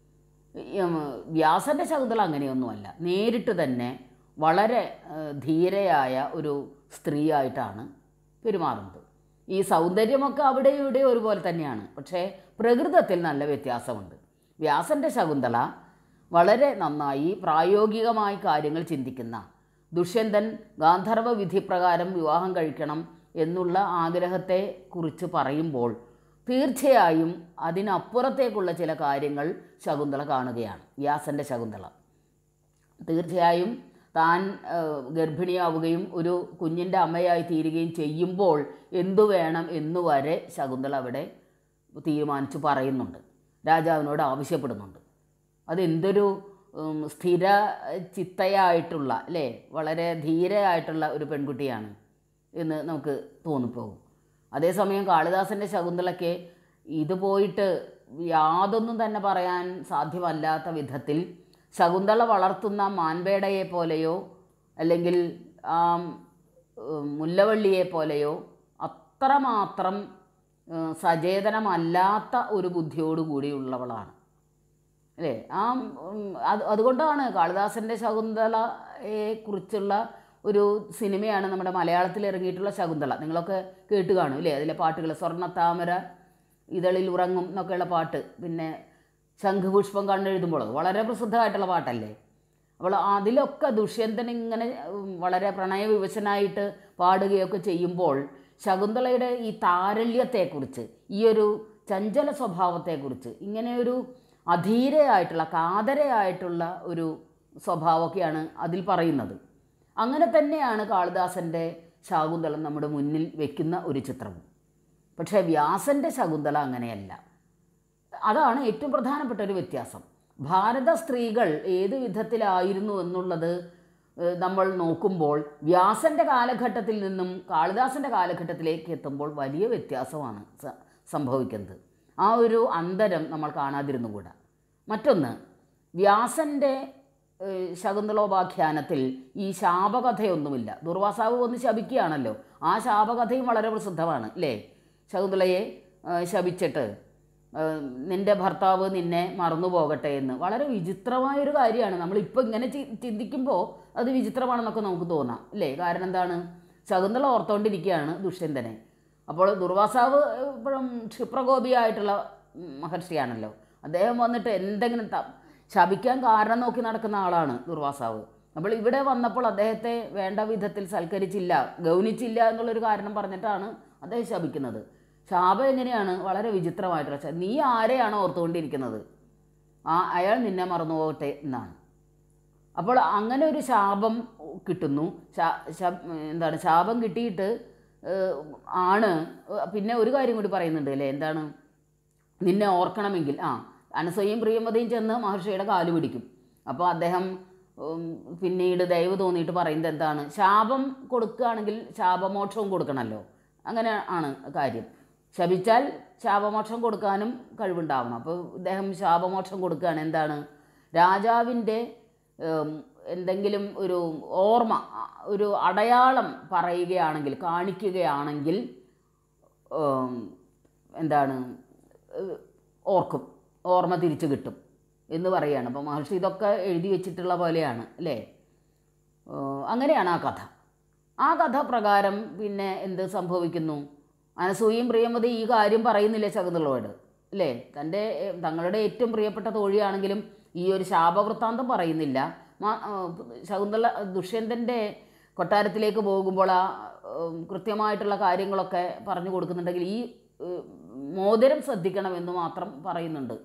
ഉം, വ്യാസൻ്റെ ശകുന്തള അങ്ങനെയൊന്നുമല്ല നേരിട്ട് തന്നെ വളരെ ആ, ധീരയായ ഒരു സ്ത്രീയായിട്ടാണ് പെരുമാറുന്നത് ഈ സൗന്ദര്യമൊക്കെ അവിടെ ഇവിടെ ഒരുപോലെ തന്നെയാണ് പക്ഷേ പ്രകൃതത്തിൽ നല്ല വ്യത്യാസമുണ്ട് വ്യാസൻ്റെ ശകുന്തള വളരെ നന്നായി പ്രായോഗികമായി കാര്യങ്ങൾ ചിന്തിക്കുന്ന ദുഷ്യന്തൻ ഗാന്ധർവ വിധിപ്രകാരം വിവാഹം കഴിക്കണം എന്നുള്ള ആഗ്രഹത്തെ കുറിച്ച് പറയുമ്പോൾ തീർച്ചയായും അതിനപ്പുറത്തേക്കുള്ള ചില കാര്യങ്ങൾ ശകുന്തള കാണുകയാണ് വ്യാസൻ്റെ ശകുന്തള തീർച്ചയായും താൻ ആ, ഗർഭിണിയാവുകയും ഒരു കുഞ്ഞിൻ്റെ അമ്മയായി തീരുകയും ചെയ്യുമ്പോൾ എന്തു വേണം എന്നു വരെ ശകുന്തള അവിടെ തീരുമാനിച്ചു പറയുന്നുണ്ട് രാജാവിനോട് ആവശ്യപ്പെടുന്നുണ്ട് അതെന്തൊരു ഉം, സ്ഥിര ചിത്തയായിട്ടുള്ള അല്ലേ വളരെ ധീരയായിട്ടുള്ള ഒരു പെൺകുട്ടിയാണ് എന്ന് നമുക്ക് തോന്നിപ്പോകും അതേസമയം കാളിദാസൻ്റെ ശകുന്തളയ്ക്ക് ഇത് പോയിട്ട് യാതൊന്നും തന്നെ പറയാൻ സാധ്യമല്ലാത്ത വിധത്തിൽ ശകുന്തള വളർത്തുന്ന മാൻപേടയെ പോലെയോ അല്ലെങ്കിൽ ആ ഉം, മുല്ലവള്ളിയെ പോലെയോ അത്രമാത്രം ഉം, സചേതനമല്ലാത്ത ഒരു ബുദ്ധിയോടുകൂടിയുള്ളവളാണ് അല്ലേ ആ ഉം, അത് അതുകൊണ്ടാണ് കാളിദാസൻ്റെ ശകുന്തളയെ കുറിച്ചുള്ള ഒരു സിനിമയാണ് നമ്മുടെ മലയാളത്തിൽ ഇറങ്ങിയിട്ടുള്ള ശകുന്തള നിങ്ങളൊക്കെ കേട്ട് കാണും അല്ലേ അതിലെ പാട്ടുകൾ സ്വർണ്ണത്താമര ഇതളിൽ ഉറങ്ങും എന്നൊക്കെയുള്ള പാട്ട് പിന്നെ ശംഖുപുഷ്പം കണ്ണെഴുതുമ്പോൾ അത് വളരെ പ്രസിദ്ധമായിട്ടുള്ള പാട്ടല്ലേ അപ്പോൾ അതിലൊക്കെ ദുഷ്യന്തൻ ഇങ്ങനെ ഉം, വളരെ പ്രണയവിവശനായിട്ട് പാടുകയൊക്കെ ചെയ്യുമ്പോൾ ശകുന്തളയുടെ ഈ താരല്യത്തെക്കുറിച്ച് ഈ ഒരു ചഞ്ചല സ്വഭാവത്തെക്കുറിച്ച് ഇങ്ങനെ ഒരു അധീരയായിട്ടുള്ള കാതരയായിട്ടുള്ള ഒരു സ്വഭാവമൊക്കെയാണ് അതിൽ പറയുന്നത് അങ്ങനെ തന്നെയാണ് കാളിദാസൻ്റെ ശാകുന്തളം നമ്മുടെ മുന്നിൽ വെക്കുന്ന ഒരു ചിത്രവും പക്ഷേ വ്യാസൻ്റെ ശകുന്തള അങ്ങനെയല്ല അതാണ് ഏറ്റവും പ്രധാനപ്പെട്ട ഒരു വ്യത്യാസം ഭാരത സ്ത്രീകൾ ഏത് വിധത്തിലായിരുന്നു എന്നുള്ളത് ഏഹ്, നമ്മൾ നോക്കുമ്പോൾ വ്യാസൻ്റെ കാലഘട്ടത്തിൽ നിന്നും കാളിദാസൻ്റെ കാലഘട്ടത്തിലേക്ക് എത്തുമ്പോൾ വലിയ വ്യത്യാസമാണ് സ- സംഭവിക്കുന്നത് ആ ഒരു അന്തരം നമ്മൾ കാണാതിരുന്നുകൂടാ മറ്റൊന്ന് വ്യാസൻ്റെ ഏഹ്, ശകുന്തളോപാഖ്യാനത്തിൽ ഈ ശാപകഥയൊന്നുമില്ല ദുർവാസാവ് ഒന്ന് ശപിക്കുകയാണല്ലോ ആ ശാപകഥയും വളരെ പ്രസിദ്ധമാണ് അല്ലേ ശകുന്തളയെ ഏഹ്, ശപിച്ചിട്ട് ഏഹ്, നിന്റെ ഭർത്താവ് നിന്നെ മറന്നു പോകട്ടെ എന്ന് വളരെ വിചിത്രമായൊരു കാര്യമാണ് നമ്മളിപ്പോൾ ഇങ്ങനെ ചി- ചിന്തിക്കുമ്പോൾ അത് വിചിത്രമാണെന്നൊക്കെ നമുക്ക് തോന്നാം അല്ലേ കാരണം എന്താണ് ശകുന്തള ഓർത്തുകൊണ്ടിരിക്കുകയാണ് ദുഷ്യന്തനെ അപ്പോൾ ദുർവാസാവ് ഇപ്പോഴും ക്ഷിപ്രകോപിയായിട്ടുള്ള ഉം, മഹർഷിയാണല്ലോ അദ്ദേഹം വന്നിട്ട് എന്തെങ്കിലും ത- ശപിക്കാൻ കാരണം നോക്കി നടക്കുന്ന ആളാണ് ദുർവാസാവ് അപ്പോൾ ഇവിടെ വന്നപ്പോൾ അദ്ദേഹത്തെ വേണ്ട വിധത്തിൽ സൽക്കരിച്ചില്ല ഗൗനിച്ചില്ല എന്നുള്ളൊരു കാരണം പറഞ്ഞിട്ടാണ് അദ്ദേഹം ശപിക്കുന്നത് ശാപം എങ്ങനെയാണ് വളരെ വിചിത്രമായിട്ടുള്ള ശ- നീ ആരെയാണ് ഓർത്തുകൊണ്ടിരിക്കുന്നത് ആ അയാൾ നിന്നെ മറന്നു പോകട്ടെ എന്നാണ് അപ്പോൾ അങ്ങനെ ഒരു ശാപം കിട്ടുന്നു ശാ- ശ- എന്താണ് ശാപം കിട്ടിയിട്ട് ഏഹ്, ആണ് പിന്നെ ഒരു കാര്യം കൂടി പറയുന്നുണ്ട് അല്ലേ എന്താണ് നിന്നെ ഓർക്കണമെങ്കിൽ ആ അനസൂയയും പ്രിയമതയും ചെന്ന് മഹർഷിയുടെ കാല് പിടിക്കും അപ്പോൾ അദ്ദേഹം ഉം, പിന്നീട് ദയവ് തോന്നിയിട്ട് പറയുന്നത് എന്താണ് ശാപം കൊടുക്കുകയാണെങ്കിൽ ശാപമോക്ഷവും കൊടുക്കണമല്ലോ അങ്ങനെ ആണ് കാര്യം ശപിച്ചാൽ ശാപമോക്ഷം കൊടുക്കാനും കഴിവുണ്ടാവണം അപ്പോൾ ഇദ്ദേഹം ശാപമോക്ഷം കൊടുക്കുകയാണ് എന്താണ് രാജാവിൻ്റെ ഉം, എന്തെങ്കിലും ഒരു ഓർമ്മ ആ, ഒരു അടയാളം പറയുകയാണെങ്കിൽ കാണിക്കുകയാണെങ്കിൽ ഉം, എന്താണ് ഏഹ്, ഓർക്കും ഓർമ്മ തിരിച്ചു കിട്ടും എന്ന് പറയുകയാണ് അപ്പോൾ മഹർഷി ഇതൊക്കെ എഴുതി വെച്ചിട്ടുള്ള പോലെയാണ് അല്ലേ ഏഹ്, അങ്ങനെയാണ് ആ കഥ ആ കഥ പ്രകാരം പിന്നെ എന്ത് സംഭവിക്കുന്നു അനസൂയയും പ്രിയമതി ഈ കാര്യം പറയുന്നില്ല ശകുന്തളോട് അല്ലേ തൻ്റെ ഏഹ്, തങ്ങളുടെ ഏറ്റവും പ്രിയപ്പെട്ട തോഴിയാണെങ്കിലും ഈ ഒരു ശാപവൃത്താന്തം പറയുന്നില്ല മാ- ആ, ശകുന്തള ദുഷ്യന്തൻ്റെ കൊട്ടാരത്തിലേക്ക് പോകുമ്പോൾ ആ ഉം, കൃത്യമായിട്ടുള്ള കാര്യങ്ങളൊക്കെ പറഞ്ഞു കൊടുക്കുന്നുണ്ടെങ്കിൽ ഈ ഉം, മോതിരം ശ്രദ്ധിക്കണമെന്ന് മാത്രം പറയുന്നുണ്ട്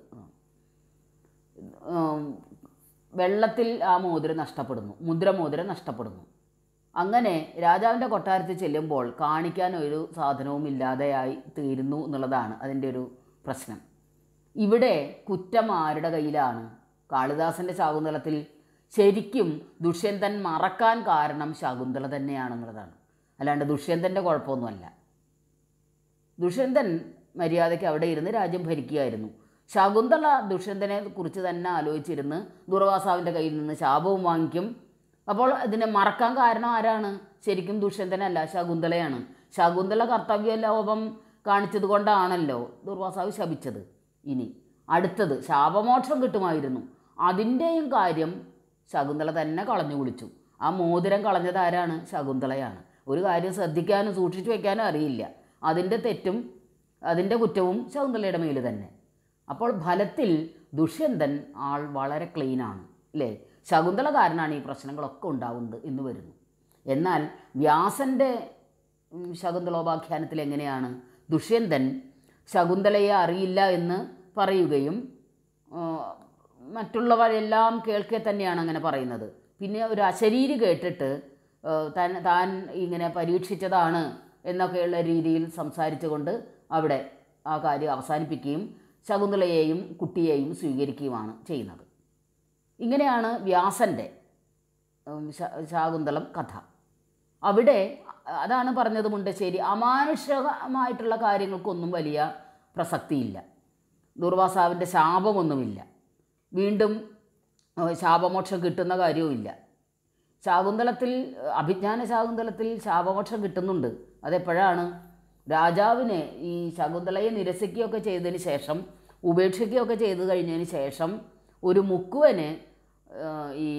ഉം, വെള്ളത്തിൽ ആ മോതിരം നഷ്ടപ്പെടുന്നു മുദ്രമോതിരം നഷ്ടപ്പെടുന്നു അങ്ങനെ രാജാവിൻ്റെ കൊട്ടാരത്തിൽ ചെല്ലുമ്പോൾ കാണിക്കാൻ ഒരു സാധനവും ഇല്ലാതെയായി തീരുന്നു എന്നുള്ളതാണ് അതിൻ്റെ ഒരു പ്രശ്നം ഇവിടെ കുറ്റം ആരുടെ കയ്യിലാണ് കാളിദാസൻ്റെ ശാകുന്തളത്തിൽ ശരിക്കും ദുഷ്യന്തൻ മറക്കാൻ കാരണം ശകുന്തള തന്നെയാണെന്നുള്ളതാണ് അല്ലാണ്ട് ദുഷ്യന്തൻ്റെ കുഴപ്പമൊന്നുമല്ല ദുഷ്യന്തൻ മര്യാദയ്ക്ക് അവിടെ ഇരുന്ന് രാജ്യം ഭരിക്കുകയായിരുന്നു ശകുന്തള ദുഷ്യന്തനെ കുറിച്ച് തന്നെ ആലോചിച്ചിരുന്ന് ദുർവാസാവിൻ്റെ കയ്യിൽ നിന്ന് ശാപവും വാങ്ങിക്കും അപ്പോൾ ഇതിനെ മറക്കാൻ കാരണം ആരാണ് ശരിക്കും ദുഷ്യന്തനല്ല ശകുന്തളയാണ് ശകുന്തള കർത്തവ്യ ലോപം കാണിച്ചത് കൊണ്ടാണല്ലോ ദുർവാസാവ് ശപിച്ചത് ഇനി അടുത്തത് ശാപമോക്ഷം കിട്ടുമായിരുന്നു അതിൻ്റെയും കാര്യം ശകുന്തള തന്നെ കളഞ്ഞു കുളിച്ചു ആ മോതിരം കളഞ്ഞത് ആരാണ് ശകുന്തളയാണ് ഒരു കാര്യം ശ്രദ്ധിക്കാനും സൂക്ഷിച്ചു വെക്കാനും അറിയില്ല അതിൻ്റെ തെറ്റും അതിൻ്റെ കുറ്റവും ശകുന്തളയുടെ മേൽ തന്നെ അപ്പോൾ ഫലത്തിൽ ദുഷ്യന്തൻ ആൾ വളരെ ക്ലീനാണ് അല്ലേ ശകുന്തള കാരനാണ് ഈ പ്രശ്നങ്ങളൊക്കെ ഉണ്ടാവുന്നത് എന്ന് വരുന്നു എന്നാൽ വ്യാസൻ്റെ ഉം, ശകുന്തളോപാഖ്യാനത്തിൽ എങ്ങനെയാണ് ദുഷ്യന്തൻ ശകുന്തളയെ അറിയില്ല എന്ന് പറയുകയും ആ, മറ്റുള്ളവരെല്ലാം കേൾക്കെ തന്നെയാണ് അങ്ങനെ പറയുന്നത് പിന്നെ ഒരു അശരീരി കേട്ടിട്ട് ആ, താൻ താൻ ഇങ്ങനെ പരീക്ഷിച്ചതാണ് എന്നൊക്കെയുള്ള രീതിയിൽ സംസാരിച്ചുകൊണ്ട് അവിടെ ആ കാര്യം അവസാനിപ്പിക്കുകയും ശകുന്തളയെയും കുട്ടിയെയും സ്വീകരിക്കുകയുമാണ് ചെയ്യുന്നത് ഇങ്ങനെയാണ് വ്യാസൻ്റെ ഉം, ശ- ശാകുന്തളം കഥ അവിടെ അതാണ് പറഞ്ഞത് മുണ്ടശ്ശേരി അമാനുഷികമായിട്ടുള്ള കാര്യങ്ങൾക്കൊന്നും വലിയ പ്രസക്തിയില്ല ദുർവാസാവിൻ്റെ ശാപമൊന്നുമില്ല വീണ്ടും ഏഹ്, ശാപമോക്ഷം കിട്ടുന്ന കാര്യവുമില്ല ശാകുന്തളത്തിൽ അഭിജ്ഞാന ശാകുന്തളത്തിൽ ശാപമോക്ഷം കിട്ടുന്നുണ്ട് അതെപ്പോഴാണ് രാജാവിന് ഈ ശകുന്തളയെ നിരസിക്കുകയൊക്കെ ചെയ്തതിന് ശേഷം ഉപേക്ഷിക്കുകയൊക്കെ ചെയ്തു കഴിഞ്ഞതിന് ശേഷം ഒരു മുക്കുവന് ഏഹ്, ഈ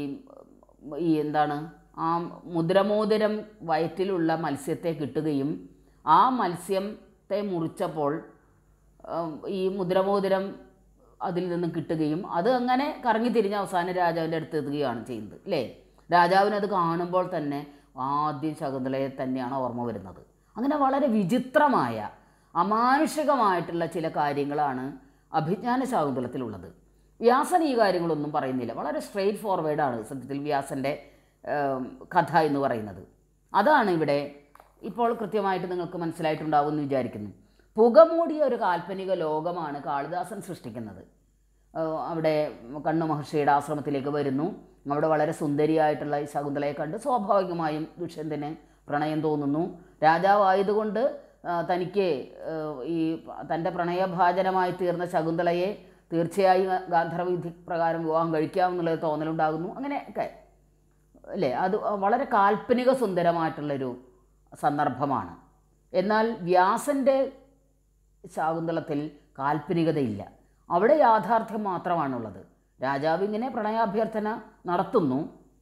ഈ എന്താണ് ആ മുദ്രമോതിരം വയറ്റിലുള്ള മത്സ്യത്തെ കിട്ടുകയും ആ മത്സ്യത്തെ മുറിച്ചപ്പോൾ ഉം, ഈ മുദ്രമോതിരം അതിൽ നിന്നും കിട്ടുകയും അത് അങ്ങനെ കറങ്ങി തിരിഞ്ഞ് അവസാനം രാജാവിൻ്റെ അടുത്ത് എത്തുകയാണ് ചെയ്യുന്നത് അല്ലേ രാജാവിനത് കാണുമ്പോൾ തന്നെ ആദ്യം ശകുന്തളയെ തന്നെയാണ് ഓർമ്മ വരുന്നത് അങ്ങനെ വളരെ വിചിത്രമായ അമാനുഷികമായിട്ടുള്ള ചില കാര്യങ്ങളാണ് അഭിജ്ഞാന ശാകുന്തളത്തിലുള്ളത് വ്യാസൻ ഈ കാര്യങ്ങളൊന്നും പറയുന്നില്ല വളരെ സ്ട്രെയിറ്റ് ഫോർവേഡാണ് സത്യത്തിൽ വ്യാസൻ്റെ ഏം, കഥ എന്ന് പറയുന്നത് അതാണ് ഇവിടെ ഇപ്പോൾ കൃത്യമായിട്ട് നിങ്ങൾക്ക് മനസ്സിലായിട്ടുണ്ടാവും എന്ന് വിചാരിക്കുന്നു പുകമൂടിയ ഒരു കാൽപ്പനിക ലോകമാണ് കാളിദാസൻ സൃഷ്ടിക്കുന്നത് ഏഹ് അവിടെ കണ്ണു മഹർഷിയുടെ ആശ്രമത്തിലേക്ക് വരുന്നു അവിടെ വളരെ സുന്ദരിയായിട്ടുള്ള ഈ ശകുന്തളയെ കണ്ട് സ്വാഭാവികമായും ദുഷ്യന്തന് പ്രണയം തോന്നുന്നു രാജാവായതുകൊണ്ട് ആ, തനിക്ക് ഏഹ്, ഈ തൻ്റെ പ്രണയഭാജനമായി തീർന്ന ശകുന്തളയെ തീർച്ചയായും ഗാന്ധർവവിധി പ്രകാരം വിവാഹം കഴിക്കാമെന്നുള്ളത് തോന്നലുണ്ടാകുന്നു അങ്ങനെയൊക്കെ അല്ലേ അത് വളരെ കാൽപ്പനിക സുന്ദരമായിട്ടുള്ളൊരു സന്ദർഭമാണ് എന്നാൽ വ്യാസൻ്റെ ശാകുന്തളത്തിൽ കാൽപ്പനികതയില്ല അവിടെ യാഥാർത്ഥ്യം മാത്രമാണുള്ളത് രാജാവ് ഇങ്ങനെ പ്രണയാഭ്യർത്ഥന നടത്തുന്നു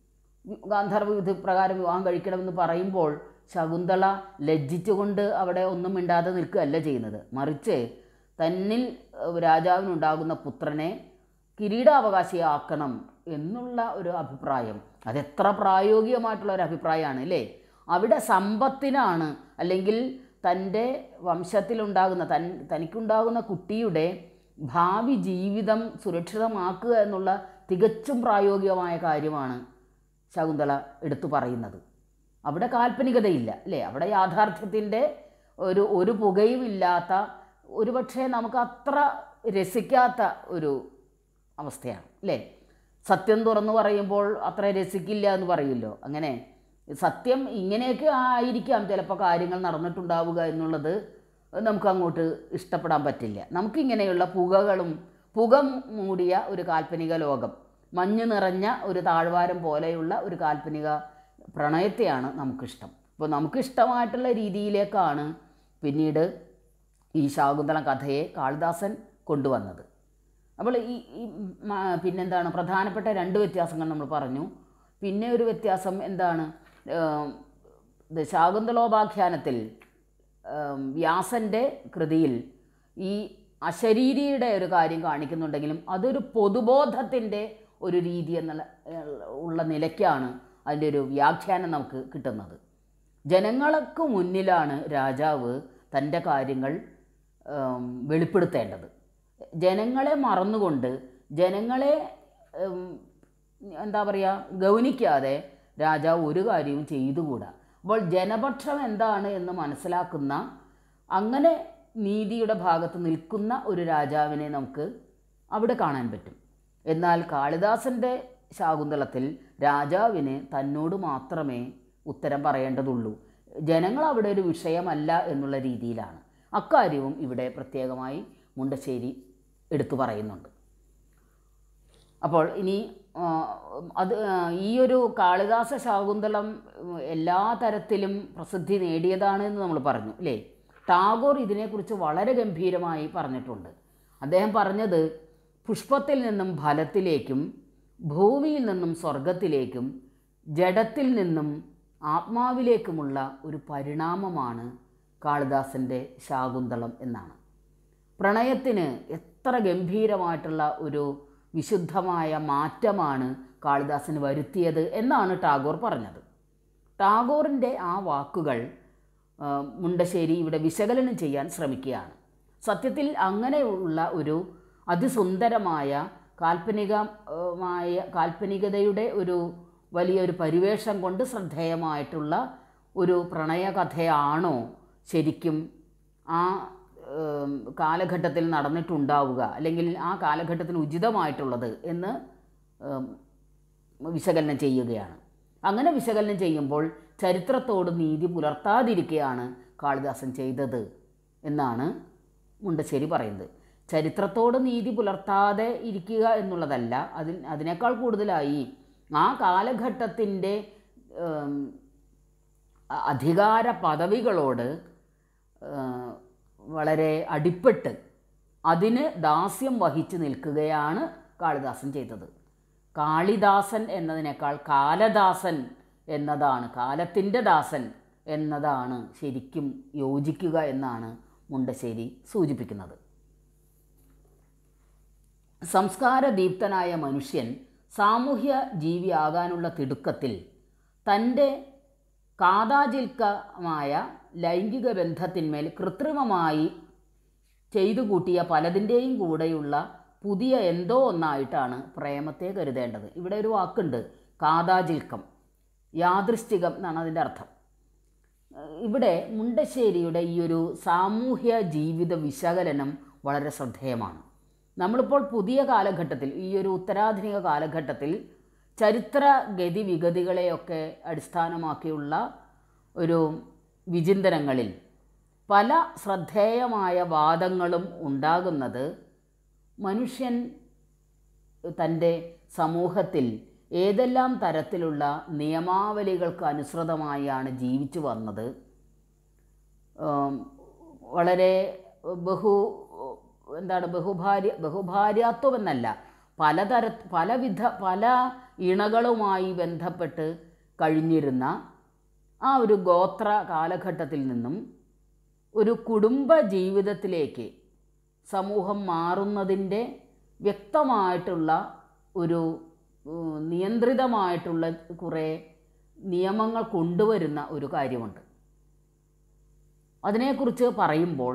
ഗാന്ധർവ വിധി പ്രകാരം വിവാഹം കഴിക്കണമെന്ന് പറയുമ്പോൾ ശകുന്തള ലജ്ജിച്ചുകൊണ്ട് അവിടെ ഒന്നും മിണ്ടാതെ നിൽക്കുകയല്ല ചെയ്യുന്നത് മറിച്ച് തന്നിൽ ഏഹ്, രാജാവിനുണ്ടാകുന്ന പുത്രനെ കിരീടാവകാശിയാക്കണം എന്നുള്ള ഒരു അഭിപ്രായം അതെത്ര പ്രായോഗികമായിട്ടുള്ള ഒരു അഭിപ്രായമാണ് അല്ലേ അവിടെ സമ്പത്തിനാണ് അല്ലെങ്കിൽ തൻ്റെ വംശത്തിലുണ്ടാകുന്ന തൻ തനിക്കുണ്ടാകുന്ന കുട്ടിയുടെ ഭാവി ജീവിതം സുരക്ഷിതമാക്കുക എന്നുള്ള തികച്ചും പ്രായോഗികമായ കാര്യമാണ് ശകുന്തള എടുത്തു പറയുന്നത് അവിടെ കാൽപ്പനികതയില്ല അല്ലേ അവിടെ യാഥാർത്ഥ്യത്തിൻ്റെ ഒരു ഒരു പുകയും ഇല്ലാത്ത ഒരുപക്ഷെ നമുക്ക് അത്ര രസിക്കാത്ത ഒരു അവസ്ഥയാണ് അല്ലേ സത്യം തുറന്നു പറയുമ്പോൾ അത്ര രസിക്കില്ല എന്ന് പറയുമല്ലോ അങ്ങനെ സത്യം ഇങ്ങനെയൊക്കെ ആയിരിക്കാം ചിലപ്പോൾ കാര്യങ്ങൾ നടന്നിട്ടുണ്ടാവുക എന്നുള്ളത് നമുക്ക് അങ്ങോട്ട് ഇഷ്ടപ്പെടാൻ പറ്റില്ല നമുക്കിങ്ങനെയുള്ള പുകകളും പുക മൂടിയ ഒരു കാൽപ്പനിക ലോകം മഞ്ഞ് നിറഞ്ഞ ഒരു താഴ്വാരം പോലെയുള്ള ഒരു കാൽപ്പനിക പ്രണയത്തെയാണ് നമുക്കിഷ്ടം അപ്പോൾ നമുക്കിഷ്ടമായിട്ടുള്ള രീതിയിലേക്കാണ് പിന്നീട് ഈ ശാകുന്തള കഥയെ കാളിദാസൻ കൊണ്ടുവന്നത് അപ്പോൾ ഈ ഈ മ- പിന്നെന്താണ് പ്രധാനപ്പെട്ട രണ്ട് വ്യത്യാസങ്ങൾ നമ്മൾ പറഞ്ഞു പിന്നെ ഒരു വ്യത്യാസം എന്താണ് ഏം, ഇത് ശാകുന്തളോപാഖ്യാനത്തിൽ ഏം, വ്യാസൻ്റെ കൃതിയിൽ ഈ അശരീരിയുടെ ഒരു കാര്യം കാണിക്കുന്നുണ്ടെങ്കിലും അതൊരു പൊതുബോധത്തിൻ്റെ ഒരു രീതി എന്നുള്ള ഏഹ്, ഉള്ള നിലയ്ക്കാണ് അതിൻ്റെ ഒരു വ്യാഖ്യാനം നമുക്ക് കിട്ടുന്നത് ജനങ്ങൾക്ക് മുന്നിലാണ് രാജാവ് തൻ്റെ കാര്യങ്ങൾ ഏം, വെളിപ്പെടുത്തേണ്ടത് ജനങ്ങളെ മറന്നുകൊണ്ട് ജനങ്ങളെ ഉം, എന്താ പറയുക ഗൗനിക്കാതെ രാജാവ് ഒരു കാര്യവും ചെയ്തുകൂടാ അപ്പോൾ ജനപക്ഷം എന്താണ് എന്ന് മനസ്സിലാക്കുന്ന അങ്ങനെ നീതിയുടെ ഭാഗത്ത് നിൽക്കുന്ന ഒരു രാജാവിനെ നമുക്ക് അവിടെ കാണാൻ പറ്റും എന്നാൽ കാളിദാസൻ്റെ ശാകുന്തളത്തിൽ രാജാവിന് തന്നോട് മാത്രമേ ഉത്തരം പറയേണ്ടതുള്ളൂ ജനങ്ങൾ അവിടെ ഒരു വിഷയമല്ല എന്നുള്ള രീതിയിലാണ് അക്കാര്യവും ഇവിടെ പ്രത്യേകമായി മുണ്ടശ്ശേരി എടുത്തു പറയുന്നുണ്ട് അപ്പോൾ ഇനി ആ, അത് ആ, ഈ ഒരു കാളിദാസ ശാകുന്തളം ഉം, എല്ലാ തരത്തിലും പ്രസിദ്ധി നേടിയതാണ് എന്ന് നമ്മൾ പറഞ്ഞു അല്ലേ ടാഗോർ ഇതിനെക്കുറിച്ച് വളരെ ഗംഭീരമായി പറഞ്ഞിട്ടുണ്ട് അദ്ദേഹം പറഞ്ഞത് പുഷ്പത്തിൽ നിന്നും ഫലത്തിലേക്കും ഭൂമിയിൽ നിന്നും സ്വർഗത്തിലേക്കും ജഡത്തിൽ നിന്നും ആത്മാവിലേക്കുമുള്ള ഒരു പരിണാമമാണ് കാളിദാസൻ്റെ ശാകുന്തളം എന്നാണ് പ്രണയത്തിന് എത്ര ഗംഭീരമായിട്ടുള്ള ഒരു വിശുദ്ധമായ മാറ്റമാണ് കാളിദാസന് വരുത്തിയത് എന്നാണ് ടാഗോർ പറഞ്ഞത് ടാഗോറിൻ്റെ ആ വാക്കുകൾ ആ, മുണ്ടശ്ശേരി ഇവിടെ വിശകലനം ചെയ്യാൻ ശ്രമിക്കുകയാണ് സത്യത്തിൽ അങ്ങനെയുള്ള ഒരു അതിസുന്ദരമായ കാൽപ്പനികമായ കാൽപ്പനികതയുടെ ഒരു വലിയൊരു പരിവേഷം കൊണ്ട് ശ്രദ്ധേയമായിട്ടുള്ള ഒരു പ്രണയകഥയാണോ ശരിക്കും ആ ഏം, കാലഘട്ടത്തിൽ നടന്നിട്ടുണ്ടാവുക അല്ലെങ്കിൽ ആ കാലഘട്ടത്തിന് ഉചിതമായിട്ടുള്ളത് എന്ന് ഏം, വിശകലനം ചെയ്യുകയാണ് അങ്ങനെ വിശകലനം ചെയ്യുമ്പോൾ ചരിത്രത്തോട് നീതി പുലർത്താതിരിക്കുകയാണ് കാളിദാസൻ ചെയ്തത് എന്നാണ് മുണ്ടശ്ശേരി പറയുന്നത് ചരിത്രത്തോട് നീതി പുലർത്താതെ ഇരിക്കുക എന്നുള്ളതല്ല അതിൽ അതിനേക്കാൾ കൂടുതലായി ആ കാലഘട്ടത്തിൻ്റെ ഏം, അ- അധികാര പദവികളോട് ആ, വളരെ അടിപ്പെട്ട് അതിന് ദാസ്യം വഹിച്ചു നിൽക്കുകയാണ് കാളിദാസൻ ചെയ്തത് കാളിദാസൻ എന്നതിനേക്കാൾ കാലദാസൻ എന്നതാണ് കാലത്തിൻ്റെ ദാസൻ എന്നതാണ് ശരിക്കും യോജിക്കുക എന്നാണ് മുണ്ടശ്ശേരി സൂചിപ്പിക്കുന്നത് സംസ്കാരദീപ്തനായ മനുഷ്യൻ സാമൂഹ്യ ജീവിയാകാനുള്ള തിടുക്കത്തിൽ തൻ്റെ കാതാചിൽക്കമായ ലൈംഗിക ബന്ധത്തിന്മേൽ കൃത്രിമമായി ചെയ്തു കൂട്ടിയ പലതിൻ്റെയും കൂടെയുള്ള പുതിയ എന്തോ ഒന്നായിട്ടാണ് പ്രേമത്തെ കരുതേണ്ടത് ഇവിടെ ഒരു വാക്കുണ്ട് കാതാചിൽക്കം യാദൃശ്ചികം എന്നാണ് അതിൻ്റെ അർത്ഥം ഏഹ് ഇവിടെ മുണ്ടശ്ശേരിയുടെ ഈ ഒരു സാമൂഹ്യ ജീവിത വിശകലനം വളരെ ശ്രദ്ധേയമാണ് നമ്മളിപ്പോൾ പുതിയ കാലഘട്ടത്തിൽ ഈ ഒരു ഉത്തരാധുനിക കാലഘട്ടത്തിൽ ചരിത്ര ഗതിവിഗതികളെയൊക്കെ അടിസ്ഥാനമാക്കിയുള്ള ഒരു വിചിന്തനങ്ങളിൽ പല ശ്രദ്ധേയമായ വാദങ്ങളും ഉണ്ടാകുന്നത് മനുഷ്യൻ തൻ്റെ സമൂഹത്തിൽ ഏതെല്ലാം തരത്തിലുള്ള നിയമാവലികൾക്ക് അനുസൃതമായാണ് ജീവിച്ചു വന്നത് ഉം, വളരെ ബഹു എന്താണ് ബഹുഭാര്യ ബഹുഭാര്യാത്വം എന്നല്ല പലതര പലവിധ പല ഇണകളുമായി ബന്ധപ്പെട്ട് കഴിഞ്ഞിരുന്ന ആ ഒരു ഗോത്ര കാലഘട്ടത്തിൽ നിന്നും ഒരു കുടുംബ ജീവിതത്തിലേക്ക് സമൂഹം മാറുന്നതിൻ്റെ വ്യക്തമായിട്ടുള്ള ഒരു ഉം, നിയന്ത്രിതമായിട്ടുള്ള കുറേ നിയമങ്ങൾ കൊണ്ടുവരുന്ന ഒരു കാര്യമുണ്ട് അതിനെക്കുറിച്ച് പറയുമ്പോൾ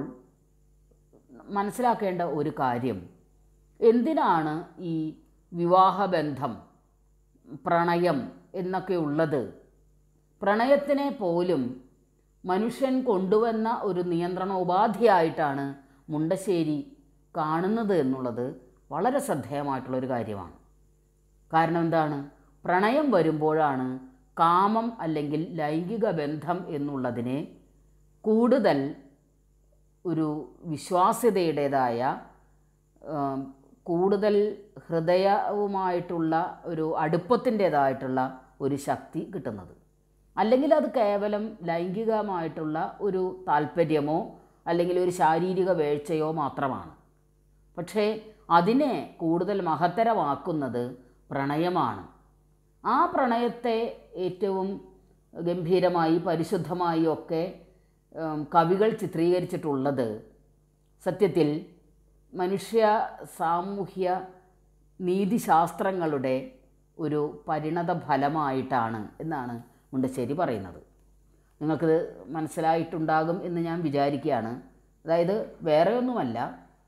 മനസ്സിലാക്കേണ്ട ഒരു കാര്യം എന്തിനാണ് ഈ വിവാഹബന്ധം പ്രണയം എന്നൊക്കെ ഉള്ളത് പ്രണയത്തിനെ പോലും മനുഷ്യൻ കൊണ്ടുവന്ന ഒരു നിയന്ത്രണ ഉപാധിയായിട്ടാണ് മുണ്ടശ്ശേരി കാണുന്നത് എന്നുള്ളത് വളരെ ശ്രദ്ധേയമായിട്ടുള്ളൊരു കാര്യമാണ് കാരണം എന്താണ് പ്രണയം വരുമ്പോഴാണ് കാമം അല്ലെങ്കിൽ ലൈംഗിക ബന്ധം എന്നുള്ളതിനെ കൂടുതൽ ഒരു വിശ്വാസ്യതയുടേതായ ആം, കൂടുതൽ ഹൃദയവുമായിട്ടുള്ള ഒരു അടുപ്പത്തിൻ്റേതായിട്ടുള്ള ഒരു ശക്തി കിട്ടുന്നത് അല്ലെങ്കിൽ അത് കേവലം ലൈംഗികമായിട്ടുള്ള ഒരു താല്പര്യമോ അല്ലെങ്കിൽ ഒരു ശാരീരിക വീഴ്ചയോ മാത്രമാണ് പക്ഷേ അതിനെ കൂടുതൽ മഹത്തരമാക്കുന്നത് പ്രണയമാണ് ആ പ്രണയത്തെ ഏറ്റവും ഗംഭീരമായി പരിശുദ്ധമായി ഒക്കെ ഉം, കവികൾ ചിത്രീകരിച്ചിട്ടുള്ളത് സത്യത്തിൽ മനുഷ്യ സാമൂഹ്യ നീതിശാസ്ത്രങ്ങളുടെ ഒരു പരിണത ഫലമായിട്ടാണ് എന്നാണ് മുണ്ടശ്ശേരി പറയുന്നത് നിങ്ങൾക്കിത് മനസ്സിലായിട്ടുണ്ടാകും എന്ന് ഞാൻ വിചാരിക്കുകയാണ് അതായത് വേറെ ഒന്നുമല്ല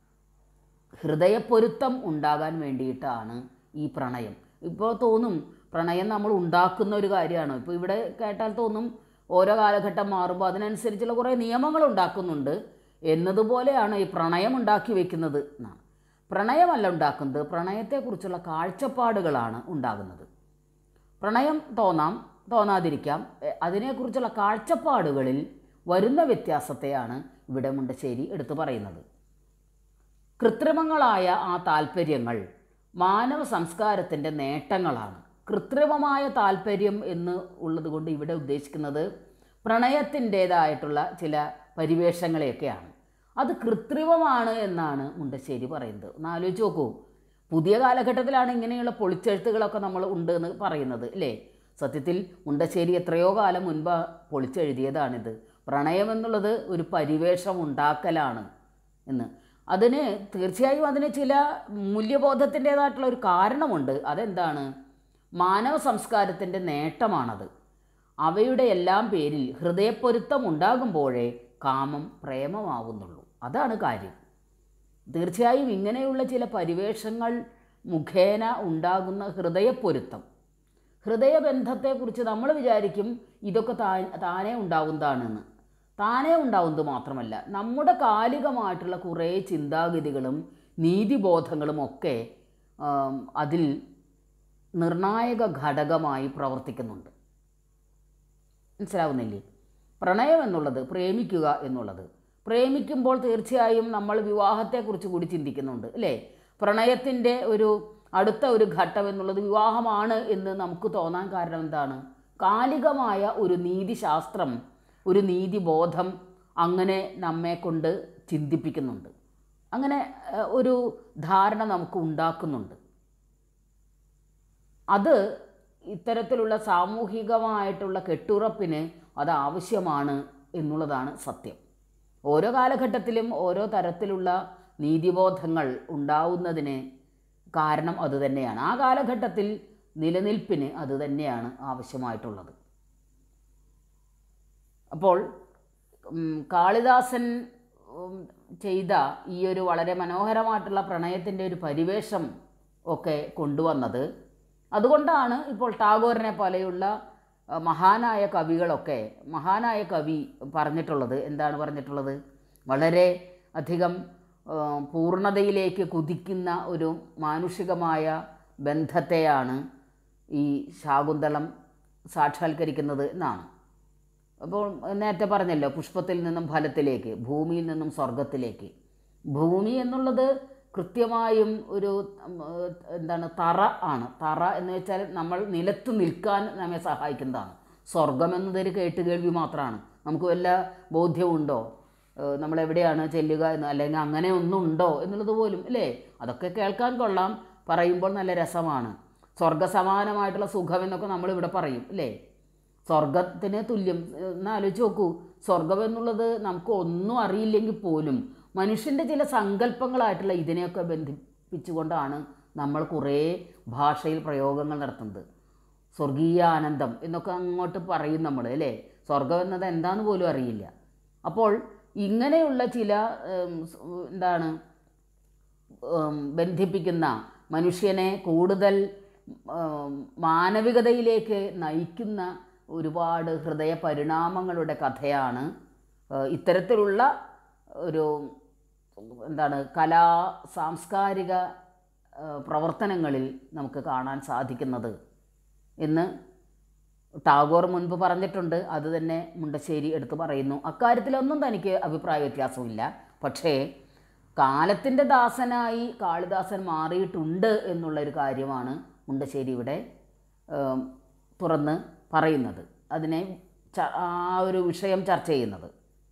ഹൃദയപ്പൊരുത്തം ഉണ്ടാകാൻ വേണ്ടിയിട്ടാണ് ഈ പ്രണയം ഇപ്പോൾ തോന്നും പ്രണയം നമ്മൾ ഉണ്ടാക്കുന്ന ഒരു കാര്യമാണ് ഇപ്പോൾ ഇവിടെ കേട്ടാൽ തോന്നും ഓരോ കാലഘട്ടം മാറുമ്പോൾ അതിനനുസരിച്ചുള്ള കുറേ നിയമങ്ങൾ ഉണ്ടാക്കുന്നുണ്ട് എന്നതുപോലെയാണ് ഈ പ്രണയം ഉണ്ടാക്കി വെക്കുന്നത് എന്നാണ് പ്രണയമല്ല ഉണ്ടാക്കുന്നത് പ്രണയത്തെക്കുറിച്ചുള്ള കാഴ്ചപ്പാടുകളാണ് ഉണ്ടാകുന്നത് പ്രണയം തോന്നാം തോന്നാതിരിക്കാം എ, അതിനെക്കുറിച്ചുള്ള കാഴ്ചപ്പാടുകളിൽ വരുന്ന വ്യത്യാസത്തെയാണ് ഇവിടെ മുണ്ടശ്ശേരി എടുത്തു പറയുന്നത് കൃത്രിമങ്ങളായ ആ താല്പര്യങ്ങൾ മാനവ സംസ്കാരത്തിൻ്റെ നേട്ടങ്ങളാണ് കൃത്രിമമായ താല്പര്യം എന്ന് ഉള്ളത് കൊണ്ട് ഇവിടെ ഉദ്ദേശിക്കുന്നത് പ്രണയത്തിൻ്റേതായിട്ടുള്ള ചില പരിവേഷങ്ങളെയൊക്കെയാണ് അത് കൃത്രിമമാണ് എന്നാണ് മുണ്ടശ്ശേരി പറയുന്നത് ഒന്ന് ആലോചിച്ച് നോക്കൂ പുതിയ കാലഘട്ടത്തിലാണ് ഇങ്ങനെയുള്ള പൊളിച്ചെഴുത്തുകളൊക്കെ നമ്മൾ ഉണ്ട് എന്ന് പറയുന്നത് അല്ലേ സത്യത്തിൽ മുണ്ടശ്ശേരി എത്രയോ കാലം മുൻപ് പൊളിച്ചെഴുതിയതാണിത് പ്രണയം എന്നുള്ളത് ഒരു പരിവേഷം ഉണ്ടാക്കലാണ് എന്ന് അതിന് തീർച്ചയായും അതിന് ചില മൂല്യബോധത്തിൻ്റേതായിട്ടുള്ള ഒരു കാരണമുണ്ട് അതെന്താണ് മാനവ സംസ്കാരത്തിൻ്റെ നേട്ടമാണത് അവയുടെ എല്ലാം പേരിൽ ഹൃദയപ്പൊരുത്തം ഉണ്ടാകുമ്പോഴേ കാമം പ്രേമമാവുന്നുള്ളൂ അതാണ് കാര്യം തീർച്ചയായും ഇങ്ങനെയുള്ള ചില പരിവേഷങ്ങൾ മുഖേന ഉണ്ടാകുന്ന ഹൃദയപ്പൊരുത്തം ഹൃദയബന്ധത്തെക്കുറിച്ച് നമ്മൾ വിചാരിക്കും ഇതൊക്കെ താ താനേ ഉണ്ടാവുന്നതാണെന്ന് താനേ ഉണ്ടാവുന്നത് മാത്രമല്ല നമ്മുടെ കാലികമായിട്ടുള്ള കുറേ ചിന്താഗതികളും നീതിബോധങ്ങളും ഒക്കെ ആം, അതിൽ നിർണായക ഘടകമായി പ്രവർത്തിക്കുന്നുണ്ട് മനസ്സിലാവുന്നില്ലേ പ്രണയം എന്നുള്ളത് പ്രേമിക്കുക എന്നുള്ളത് പ്രേമിക്കുമ്പോൾ തീർച്ചയായും നമ്മൾ വിവാഹത്തെക്കുറിച്ച് കൂടി ചിന്തിക്കുന്നുണ്ട് അല്ലേ പ്രണയത്തിൻ്റെ ഒരു അടുത്ത ഒരു ഘട്ടം എന്നുള്ളത് വിവാഹമാണ് എന്ന് നമുക്ക് തോന്നാൻ കാരണം എന്താണ് കാലികമായ ഒരു നീതിശാസ്ത്രം ഒരു നീതിബോധം അങ്ങനെ നമ്മെ കൊണ്ട് ചിന്തിപ്പിക്കുന്നുണ്ട് അങ്ങനെ ഏഹ്, ഒരു ധാരണ നമുക്ക് ഉണ്ടാക്കുന്നുണ്ട് അത് ഇത്തരത്തിലുള്ള സാമൂഹികമായിട്ടുള്ള കെട്ടുറപ്പിന് അത് ആവശ്യമാണ് എന്നുള്ളതാണ് സത്യം ഓരോ കാലഘട്ടത്തിലും ഓരോ തരത്തിലുള്ള നീതിബോധങ്ങൾ ഉണ്ടാവുന്നതിന് കാരണം അതുതന്നെയാണ് ആ കാലഘട്ടത്തിൽ നിലനിൽപ്പിന് അത് തന്നെയാണ് ആവശ്യമായിട്ടുള്ളത് അപ്പോൾ ഉം, കാളിദാസൻ ഉം, ചെയ്ത ഈ ഒരു വളരെ മനോഹരമായിട്ടുള്ള പ്രണയത്തിൻ്റെ ഒരു പരിവേഷം ഒക്കെ കൊണ്ടുവന്നത് അതുകൊണ്ടാണ് ഇപ്പോൾ ടാഗോറിനെ പോലെയുള്ള അഹ്, മഹാനായ കവികളൊക്കെ മഹാനായ കവി പറഞ്ഞിട്ടുള്ളത് എന്താണ് പറഞ്ഞിട്ടുള്ളത് വളരെ അധികം ആഹ്, പൂർണ്ണതയിലേക്ക് കുതിക്കുന്ന ഒരു മാനുഷികമായ ബന്ധത്തെയാണ് ഈ ശാകുന്തളം സാക്ഷാത്കരിക്കുന്നത് എന്നാണ് അപ്പോൾ നേരത്തെ പറഞ്ഞല്ലോ പുഷ്പത്തിൽ നിന്നും ഫലത്തിലേക്ക് ഭൂമിയിൽ നിന്നും സ്വർഗത്തിലേക്ക് ഭൂമി എന്നുള്ളത് കൃത്യമായും ഒരു ഉം, ഏഹ്, എന്താണ് തറ ആണ് തറ എന്ന് വെച്ചാൽ നമ്മൾ നിലത്ത് നിൽക്കാൻ നമ്മെ സഹായിക്കുന്നതാണ് സ്വർഗം എന്നതൊരു കേട്ടുകേൾവി മാത്രമാണ് നമുക്ക് വല്ല ബോധ്യമുണ്ടോ ഏഹ്, നമ്മളെവിടെയാണ് ചെല്ലുക എന്ന് അല്ലെങ്കിൽ അങ്ങനെ ഒന്നും ഉണ്ടോ എന്നുള്ളത് പോലും അല്ലേ അതൊക്കെ കേൾക്കാൻ കൊള്ളാം പറയുമ്പോൾ നല്ല രസമാണ് സ്വർഗസമാനമായിട്ടുള്ള സുഖം എന്നൊക്കെ നമ്മളിവിടെ പറയും അല്ലേ സ്വർഗത്തിന് തുല്യം എന്ന് ആലോചിച്ച് നോക്കൂ സ്വർഗം എന്നുള്ളത് നമുക്ക് ഒന്നും അറിയില്ലെങ്കിൽ പോലും മനുഷ്യൻ്റെ ചില സങ്കല്പങ്ങളായിട്ടുള്ള ഇതിനെയൊക്കെ ബന്ധിപ്പിച്ചുകൊണ്ടാണ് നമ്മൾ കുറേ ഭാഷയിൽ പ്രയോഗങ്ങൾ നടത്തുന്നത് സ്വർഗീയ ആനന്ദം എന്നൊക്കെ അങ്ങോട്ട് പറയും നമ്മൾ അല്ലേ സ്വർഗം എന്നത് എന്താന്ന് പോലും അറിയില്ല അപ്പോൾ ഇങ്ങനെയുള്ള ചില ഉം, സ്- എന്താണ് ഉം, ബന്ധിപ്പിക്കുന്ന മനുഷ്യനെ കൂടുതൽ ഉം, മാനവികതയിലേക്ക് നയിക്കുന്ന ഒരുപാട് ഹൃദയ പരിണാമങ്ങളുടെ കഥയാണ് ഏഹ്, ഇത്തരത്തിലുള്ള ഒരു എന്താണ് കലാ സാംസ്കാരിക ഏഹ്, പ്രവർത്തനങ്ങളിൽ നമുക്ക് കാണാൻ സാധിക്കുന്നത് എന്ന് ടാഗോർ മുൻപ് പറഞ്ഞിട്ടുണ്ട് അത് തന്നെ മുണ്ടശ്ശേരി എടുത്തു പറയുന്നു അക്കാര്യത്തിലൊന്നും തനിക്ക് അഭിപ്രായ വ്യത്യാസമില്ല പക്ഷേ കാലത്തിൻ്റെ ദാസനായി കാളിദാസൻ മാറിയിട്ടുണ്ട് എന്നുള്ളൊരു കാര്യമാണ് മുണ്ടശ്ശേരി ഇവിടെ ഏം, തുറന്ന് പറയുന്നത് അതിനെ ച- ആ ഒരു വിഷയം ചർച്ച ചെയ്യുന്നത്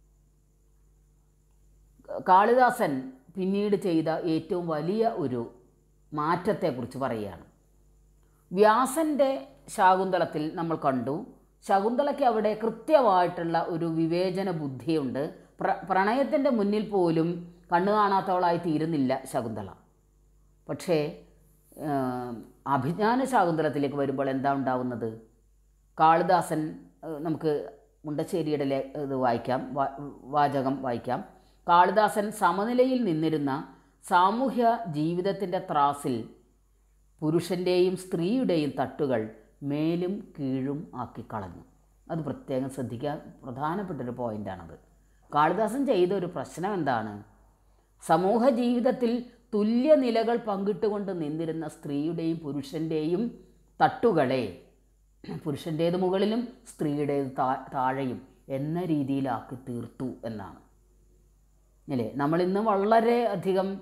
കാളിദാസൻ പിന്നീട് ചെയ്ത ഏറ്റവും വലിയ ഒരു മാറ്റത്തെക്കുറിച്ച് പറയുകയാണ് വ്യാസൻ്റെ ശാകുന്തളത്തിൽ നമ്മൾ കണ്ടു ശകുന്തളയ്ക്ക് അവിടെ കൃത്യമായിട്ടുള്ള ഒരു വിവേചന ബുദ്ധിയുണ്ട് പ്ര പ്രണയത്തിൻ്റെ മുന്നിൽ പോലും കണ്ണു കാണാത്തവളായി തീരുന്നില്ല ശകുന്തള പക്ഷേ ഏം, അഭിജ്ഞാന ശാകുന്തളത്തിലേക്ക് വരുമ്പോൾ എന്താ ഉണ്ടാവുന്നത് കാളിദാസൻ ഏഹ്, നമുക്ക് മുണ്ടശ്ശേരിയുടെ ലേ- ഇത് വായിക്കാം വാ- വാചകം വായിക്കാം കാളിദാസൻ സമനിലയിൽ നിന്നിരുന്ന സാമൂഹ്യ ജീവിതത്തിൻ്റെ ത്രാസിൽ പുരുഷൻ്റെയും സ്ത്രീയുടെയും തട്ടുകൾ മേലും കീഴും ആക്കി കളഞ്ഞു അത് പ്രത്യേകം ശ്രദ്ധിക്കാൻ പ്രധാനപ്പെട്ടൊരു പോയിൻ്റാണത് കാളിദാസൻ ചെയ്ത ഒരു പ്രശ്നം എന്താണ് സമൂഹ ജീവിതത്തിൽ തുല്യ നിലകൾ പങ്കിട്ടുകൊണ്ട് നിന്നിരുന്ന സ്ത്രീയുടെയും പുരുഷൻ്റെയും തട്ടുകളെ പുരുഷൻ്റേത് മുകളിലും സ്ത്രീയുടേത് താ താഴെയും എന്ന രീതിയിലാക്കി തീർത്തു എന്നാണ് അല്ലേ നമ്മളിന്ന് വളരെ അധികം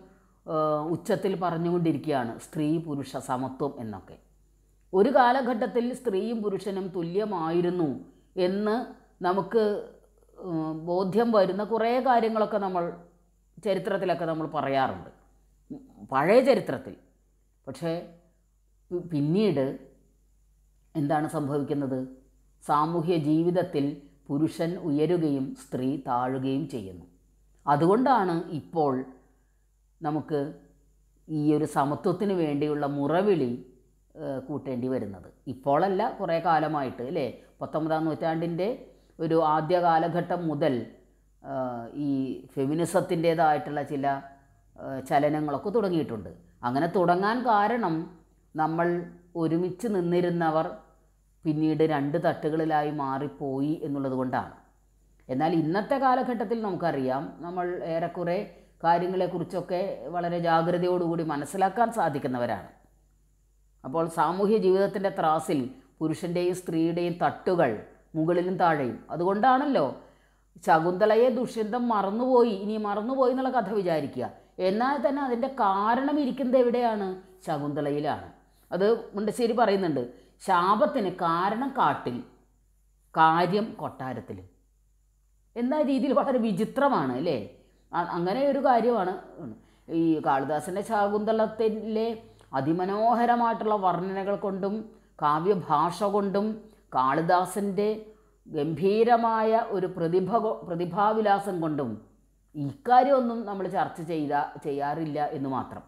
ആ, ഉച്ചത്തിൽ പറഞ്ഞുകൊണ്ടിരിക്കുകയാണ് സ്ത്രീ പുരുഷ സമത്വം എന്നൊക്കെ ഒരു കാലഘട്ടത്തിൽ സ്ത്രീയും പുരുഷനും തുല്യമായിരുന്നു എന്ന് നമുക്ക് ഉം, ബോധ്യം വരുന്ന കുറേ കാര്യങ്ങളൊക്കെ നമ്മൾ ചരിത്രത്തിലൊക്കെ നമ്മൾ പറയാറുണ്ട് ഉം, പഴയ ചരിത്രത്തിൽ പക്ഷേ പി- പിന്നീട് എന്താണ് സംഭവിക്കുന്നത് സാമൂഹ്യ ജീവിതത്തിൽ പുരുഷൻ ഉയരുകയും സ്ത്രീ താഴുകയും ചെയ്യുന്നു അതുകൊണ്ടാണ് ഇപ്പോൾ നമുക്ക് ഈ ഒരു സമത്വത്തിന് വേണ്ടിയുള്ള മുറവിളി ഏഹ്, കൂട്ടേണ്ടി വരുന്നത് ഇപ്പോഴല്ല കുറേ കാലമായിട്ട് അല്ലേ പത്തൊമ്പതാം നൂറ്റാണ്ടിൻ്റെ ഒരു ആദ്യ കാലഘട്ടം മുതൽ ഏഹ്, ഈ ഫെമിനിസത്തിൻ്റേതായിട്ടുള്ള ചില ഏഹ്, ചലനങ്ങളൊക്കെ തുടങ്ങിയിട്ടുണ്ട് അങ്ങനെ തുടങ്ങാൻ കാരണം നമ്മൾ ഒരുമിച്ച് നിന്നിരുന്നവർ പിന്നീട് രണ്ട് തട്ടുകളിലായി മാറിപ്പോയി എന്നുള്ളത് കൊണ്ടാണ് എന്നാൽ ഇന്നത്തെ കാലഘട്ടത്തിൽ നമുക്കറിയാം നമ്മൾ ഏറെക്കുറെ കാര്യങ്ങളെക്കുറിച്ചൊക്കെ വളരെ ജാഗ്രതയോടുകൂടി മനസ്സിലാക്കാൻ സാധിക്കുന്നവരാണ് അപ്പോൾ സാമൂഹ്യ ജീവിതത്തിൻ്റെ ത്രാസിൽ പുരുഷൻ്റെയും സ്ത്രീയുടെയും തട്ടുകൾ മുകളിലും താഴെയും അതുകൊണ്ടാണല്ലോ ശകുന്തളയെ ദുഷ്യന്തം മറന്നുപോയി ഇനി മറന്നുപോയി എന്നുള്ള കഥ വിചാരിക്കുക എന്നാൽ തന്നെ അതിൻ്റെ കാരണം ഇരിക്കുന്നത് എവിടെയാണ് ശകുന്തളയിലാണ് അത് മുണ്ടശ്ശേരി പറയുന്നുണ്ട് ശാപത്തിന് കാരണം കാട്ടിൽ കാര്യം കൊട്ടാരത്തിൽ എന്ന രീതിയിൽ വളരെ വിചിത്രമാണ് അല്ലേ അ- അങ്ങനെ ഒരു കാര്യമാണ് ഈ കാളിദാസൻ്റെ ശാകുന്തളത്തിലെ അതിമനോഹരമായിട്ടുള്ള വർണ്ണനകൾ കൊണ്ടും കാവ്യഭാഷ കൊണ്ടും കാളിദാസൻ്റെ ഗംഭീരമായ ഒരു പ്രതിഭ കൊ- പ്രതിഭാവിലാസം കൊണ്ടും ഇക്കാര്യമൊന്നും നമ്മൾ ചർച്ച ചെയ്ത ചെയ്യാറില്ല എന്ന് മാത്രം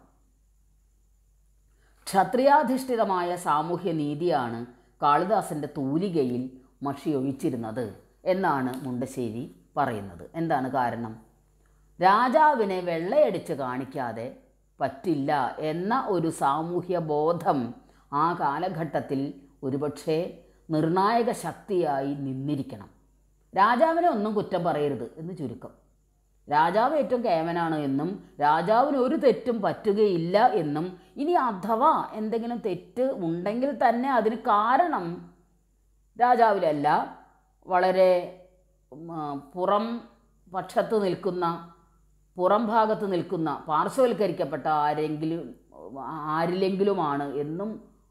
ക്ഷത്രിയാധിഷ്ഠിതമായ സാമൂഹ്യ നീതിയാണ് കാളിദാസൻ്റെ തൂലികയിൽ മഷിയൊഴിച്ചിരുന്നത് എന്നാണ് മുണ്ടശ്ശേരി പറയുന്നത് എന്താണ് കാരണം രാജാവിനെ വെള്ളയടിച്ച് കാണിക്കാതെ പറ്റില്ല എന്ന ഒരു സാമൂഹ്യ ബോധം ആ കാലഘട്ടത്തിൽ ഒരുപക്ഷെ നിർണായക ശക്തിയായി നിന്നിരിക്കണം രാജാവിനെ ഒന്നും കുറ്റം പറയരുത് എന്ന് ചുരുക്കം രാജാവ് ഏറ്റവും കേമനാണ് എന്നും രാജാവിന് ഒരു തെറ്റും പറ്റുകയില്ല എന്നും ഇനി അഥവാ എന്തെങ്കിലും തെറ്റ് ഉണ്ടെങ്കിൽ തന്നെ അതിന് കാരണം രാജാവിലല്ല വളരെ ഉം, ആ, പുറം പക്ഷത്ത് നിൽക്കുന്ന പുറം ഭാഗത്ത് നിൽക്കുന്ന പാർശ്വവൽക്കരിക്കപ്പെട്ട ആരെങ്കിലും ആരിലെങ്കിലുമാണ് എന്നും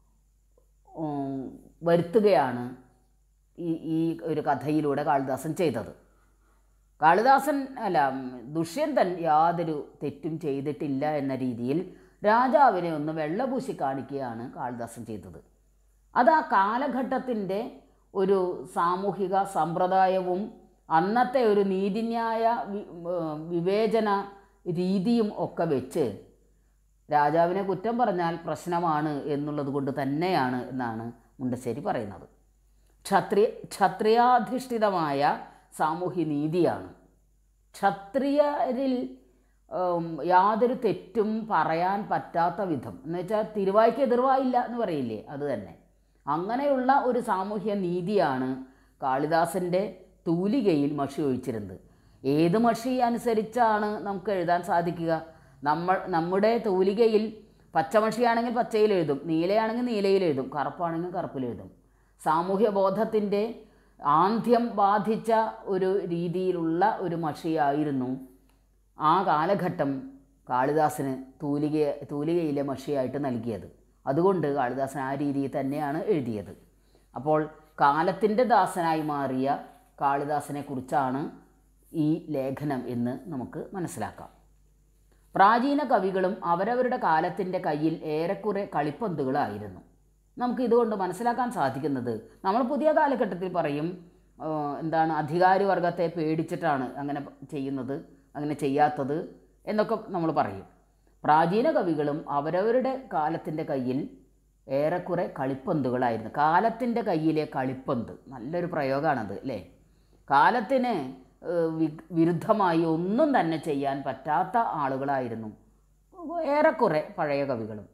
ഉം, വരുത്തുകയാണ് ഈ ഈ ഒരു കഥയിലൂടെ കാളിദാസൻ ചെയ്തത് കാളിദാസൻ അല്ല ഉം, ദുഷ്യന്തൻ യാതൊരു തെറ്റും ചെയ്തിട്ടില്ല എന്ന രീതിയിൽ രാജാവിനെ ഒന്ന് വെള്ളപൂശി കാണിക്കുകയാണ് കാളിദാസൻ ചെയ്തത് അത് ആ കാലഘട്ടത്തിൻ്റെ ഒരു സാമൂഹിക സമ്പ്രദായവും അന്നത്തെ ഒരു നീതിന്യായ വി- ഏർ വിവേചന രീതിയും ഒക്കെ വെച്ച് രാജാവിനെ കുറ്റം പറഞ്ഞാൽ പ്രശ്നമാണ് എന്നുള്ളത് കൊണ്ട് തന്നെയാണ് എന്നാണ് മുണ്ടശ്ശേരി പറയുന്നത് ക്ഷത്രിയ ക്ഷത്രിയാധിഷ്ഠിതമായ സാമൂഹ്യ നീതിയാണ് ക്ഷത്രിയരിൽ ഉം, യാതൊരു തെറ്റും പറയാൻ പറ്റാത്ത വിധം എന്ന് വെച്ചാൽ തിരുവായ്ക്ക് എതിർവായില്ല എന്ന് പറയില്ലേ അത് തന്നെ അങ്ങനെയുള്ള ഒരു സാമൂഹ്യ നീതിയാണ് കാളിദാസൻ്റെ തൂലികയിൽ മഷി ഒഴിച്ചിരുന്നത് ഏത് മഷി അനുസരിച്ചാണ് നമുക്ക് എഴുതാൻ സാധിക്കുക നമ്മൾ നമ്മുടെ തൂലികയിൽ പച്ചമഷിയാണെങ്കിൽ പച്ചയിൽ എഴുതും നീലയാണെങ്കിൽ നീലയിൽ എഴുതും കറുപ്പാണെങ്കിൽ കറുപ്പിൽ എഴുതും സാമൂഹ്യ ബോധത്തിൻ്റെ ആന്ധ്യം ബാധിച്ച ഒരു രീതിയിലുള്ള ഒരു മഷിയായിരുന്നു ആ കാലഘട്ടം കാളിദാസന് തൂലിക തൂലികയിലെ മഷിയായിട്ട് നൽകിയത് അതുകൊണ്ട് കാളിദാസൻ ആ രീതിയിൽ തന്നെയാണ് എഴുതിയത് അപ്പോൾ കാലത്തിൻ്റെ ദാസനായി മാറിയ കാളിദാസനെ കുറിച്ചാണ് ഈ ലേഖനം എന്ന് നമുക്ക് മനസ്സിലാക്കാം പ്രാചീന കവികളും അവരവരുടെ കാലത്തിൻ്റെ കയ്യിൽ ഏറെക്കുറെ കളിപ്പന്തുകളായിരുന്നു നമുക്ക് ഇതുകൊണ്ട് മനസ്സിലാക്കാൻ സാധിക്കുന്നത് നമ്മൾ പുതിയ കാലഘട്ടത്തിൽ പറയും ആ, എന്താണ് അധികാരിവർഗത്തെ പേടിച്ചിട്ടാണ് അങ്ങനെ ചെയ്യുന്നത് അങ്ങനെ ചെയ്യാത്തത് എന്നൊക്കെ നമ്മൾ പറയും പ്രാചീന കവികളും അവരവരുടെ കാലത്തിൻ്റെ കയ്യിൽ ഏറെക്കുറെ കളിപ്പന്തുകളായിരുന്നു കാലത്തിൻ്റെ കയ്യിലെ കളിപ്പന്ത് നല്ലൊരു പ്രയോഗമാണത് അല്ലേ കാലത്തിന് ഏഹ്, വി- വിരുദ്ധമായി ഒന്നും തന്നെ ചെയ്യാൻ പറ്റാത്ത ആളുകളായിരുന്നു ഏറെക്കുറെ പഴയ കവികളും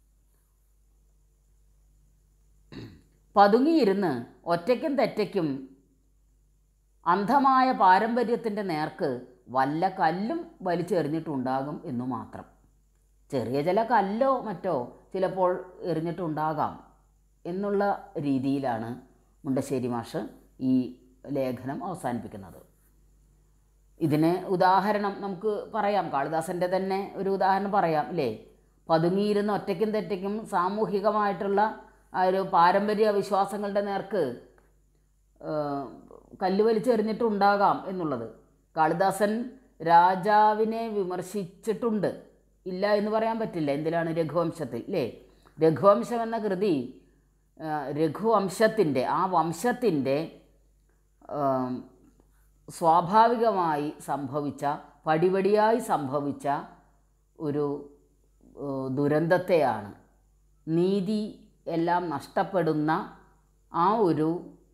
പതുങ്ങിയിരുന്ന് ഒറ്റയ്ക്കും തെറ്റയ്ക്കും അന്ധമായ പാരമ്പര്യത്തിൻ്റെ നേർക്ക് വല്ല കല്ലും വലിച്ചെറിഞ്ഞിട്ടുണ്ടാകും എന്നു മാത്രം ചെറിയ ചില കല്ലോ മറ്റോ ചിലപ്പോൾ എറിഞ്ഞിട്ടുണ്ടാകാം എന്നുള്ള രീതിയിലാണ് മുണ്ടശ്ശേരി മാഷ് ഈ ലേഖനം അവസാനിപ്പിക്കുന്നത് ഇതിന് ഉദാഹരണം നമുക്ക് പറയാം കാളിദാസൻ്റെ തന്നെ ഒരു ഉദാഹരണം പറയാം അല്ലേ പതുങ്ങിയിരുന്ന ഒറ്റയ്ക്കും തെറ്റയ്ക്കും സാമൂഹികമായിട്ടുള്ള ആ ഒരു പാരമ്പര്യ വിശ്വാസങ്ങളുടെ നേർക്ക് ഏഹ്, കല്ല് വലിച്ചെറിഞ്ഞിട്ടുണ്ടാകാം എന്നുള്ളത് കാളിദാസൻ രാജാവിനെ വിമർശിച്ചിട്ടുണ്ട് ഇല്ല എന്ന് പറയാൻ പറ്റില്ല എന്തിലാണ് രഘുവംശത്തിൽ അല്ലേ രഘുവംശം എന്ന കൃതി ആ, രഘുവംശത്തിൻ്റെ ആ വംശത്തിൻ്റെ ആം, സ്വാഭാവികമായി സംഭവിച്ച പടിപടിയായി സംഭവിച്ച ഒരു ഏഹ്, ദുരന്തത്തെയാണ് നീതി എല്ലാം നഷ്ടപ്പെടുന്ന ആ ഒരു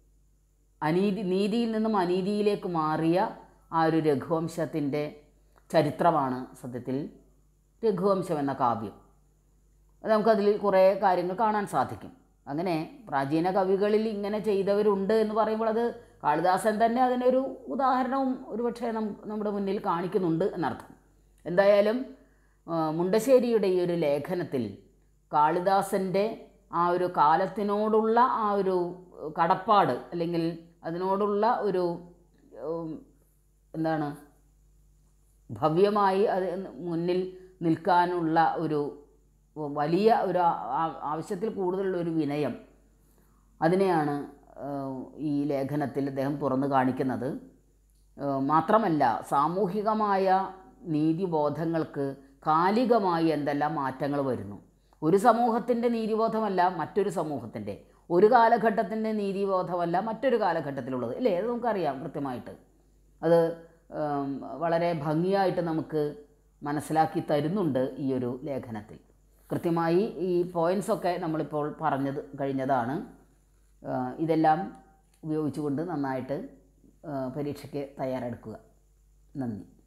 അനീതി നീതിയിൽ നിന്നും അനീതിയിലേക്ക് മാറിയ ആ ഒരു രഘുവംശത്തിൻ്റെ ചരിത്രമാണ് സത്യത്തിൽ രഘുവംശം എന്ന കാവ്യം അത് നമുക്കതിൽ കുറേ കാര്യങ്ങൾ കാണാൻ സാധിക്കും അങ്ങനെ പ്രാചീന കവികളിൽ ഇങ്ങനെ ചെയ്തവരുണ്ട് എന്ന് പറയുമ്പോൾ അത് കാളിദാസൻ തന്നെ അതിനൊരു ഉദാഹരണവും ഒരുപക്ഷെ നം നമ്മുടെ മുന്നിൽ കാണിക്കുന്നുണ്ട് എന്നർത്ഥം എന്തായാലും ആ, മുണ്ടശ്ശേരിയുടെ ഈ ഒരു ലേഖനത്തിൽ കാളിദാസൻ്റെ ആ ഒരു കാലത്തിനോടുള്ള ആ ഒരു കടപ്പാട് അല്ലെങ്കിൽ അതിനോടുള്ള ഒരു ഉം, എന്താണ് ഭവ്യമായി അത് മുന്നിൽ നിൽക്കാനുള്ള ഒരു വലിയ ഒരു ആ- ആ- ആവശ്യത്തിൽ കൂടുതലുള്ള ഒരു വിനയം അതിനെയാണ് ഏഹ്, ഈ ലേഖനത്തിൽ അദ്ദേഹം തുറന്നു കാണിക്കുന്നത് ഏഹ്, മാത്രമല്ല സാമൂഹികമായ നീതിബോധങ്ങൾക്ക് കാലികമായി എന്തെല്ലാം മാറ്റങ്ങൾ വരുന്നു ഒരു സമൂഹത്തിൻ്റെ നീതിബോധമല്ല മറ്റൊരു സമൂഹത്തിൻ്റെ ഒരു കാലഘട്ടത്തിൻ്റെ നീതിബോധമല്ല മറ്റൊരു കാലഘട്ടത്തിലുള്ളത് അല്ലേ അത് നമുക്കറിയാം കൃത്യമായിട്ട് അത് ഉം, വളരെ ഭംഗിയായിട്ട് നമുക്ക് മനസ്സിലാക്കി തരുന്നുണ്ട് ഈ ഒരു ലേഖനത്തിൽ കൃത്യമായി ഈ പോയിൻസൊക്കെ നമ്മളിപ്പോൾ പറഞ്ഞത് കഴിഞ്ഞതാണ് ആ, ഇതെല്ലാം ഉപയോഗിച്ചുകൊണ്ട് നന്നായിട്ട് ആ, പരീക്ഷയ്ക്ക് തയ്യാറെടുക്കുക നന്ദി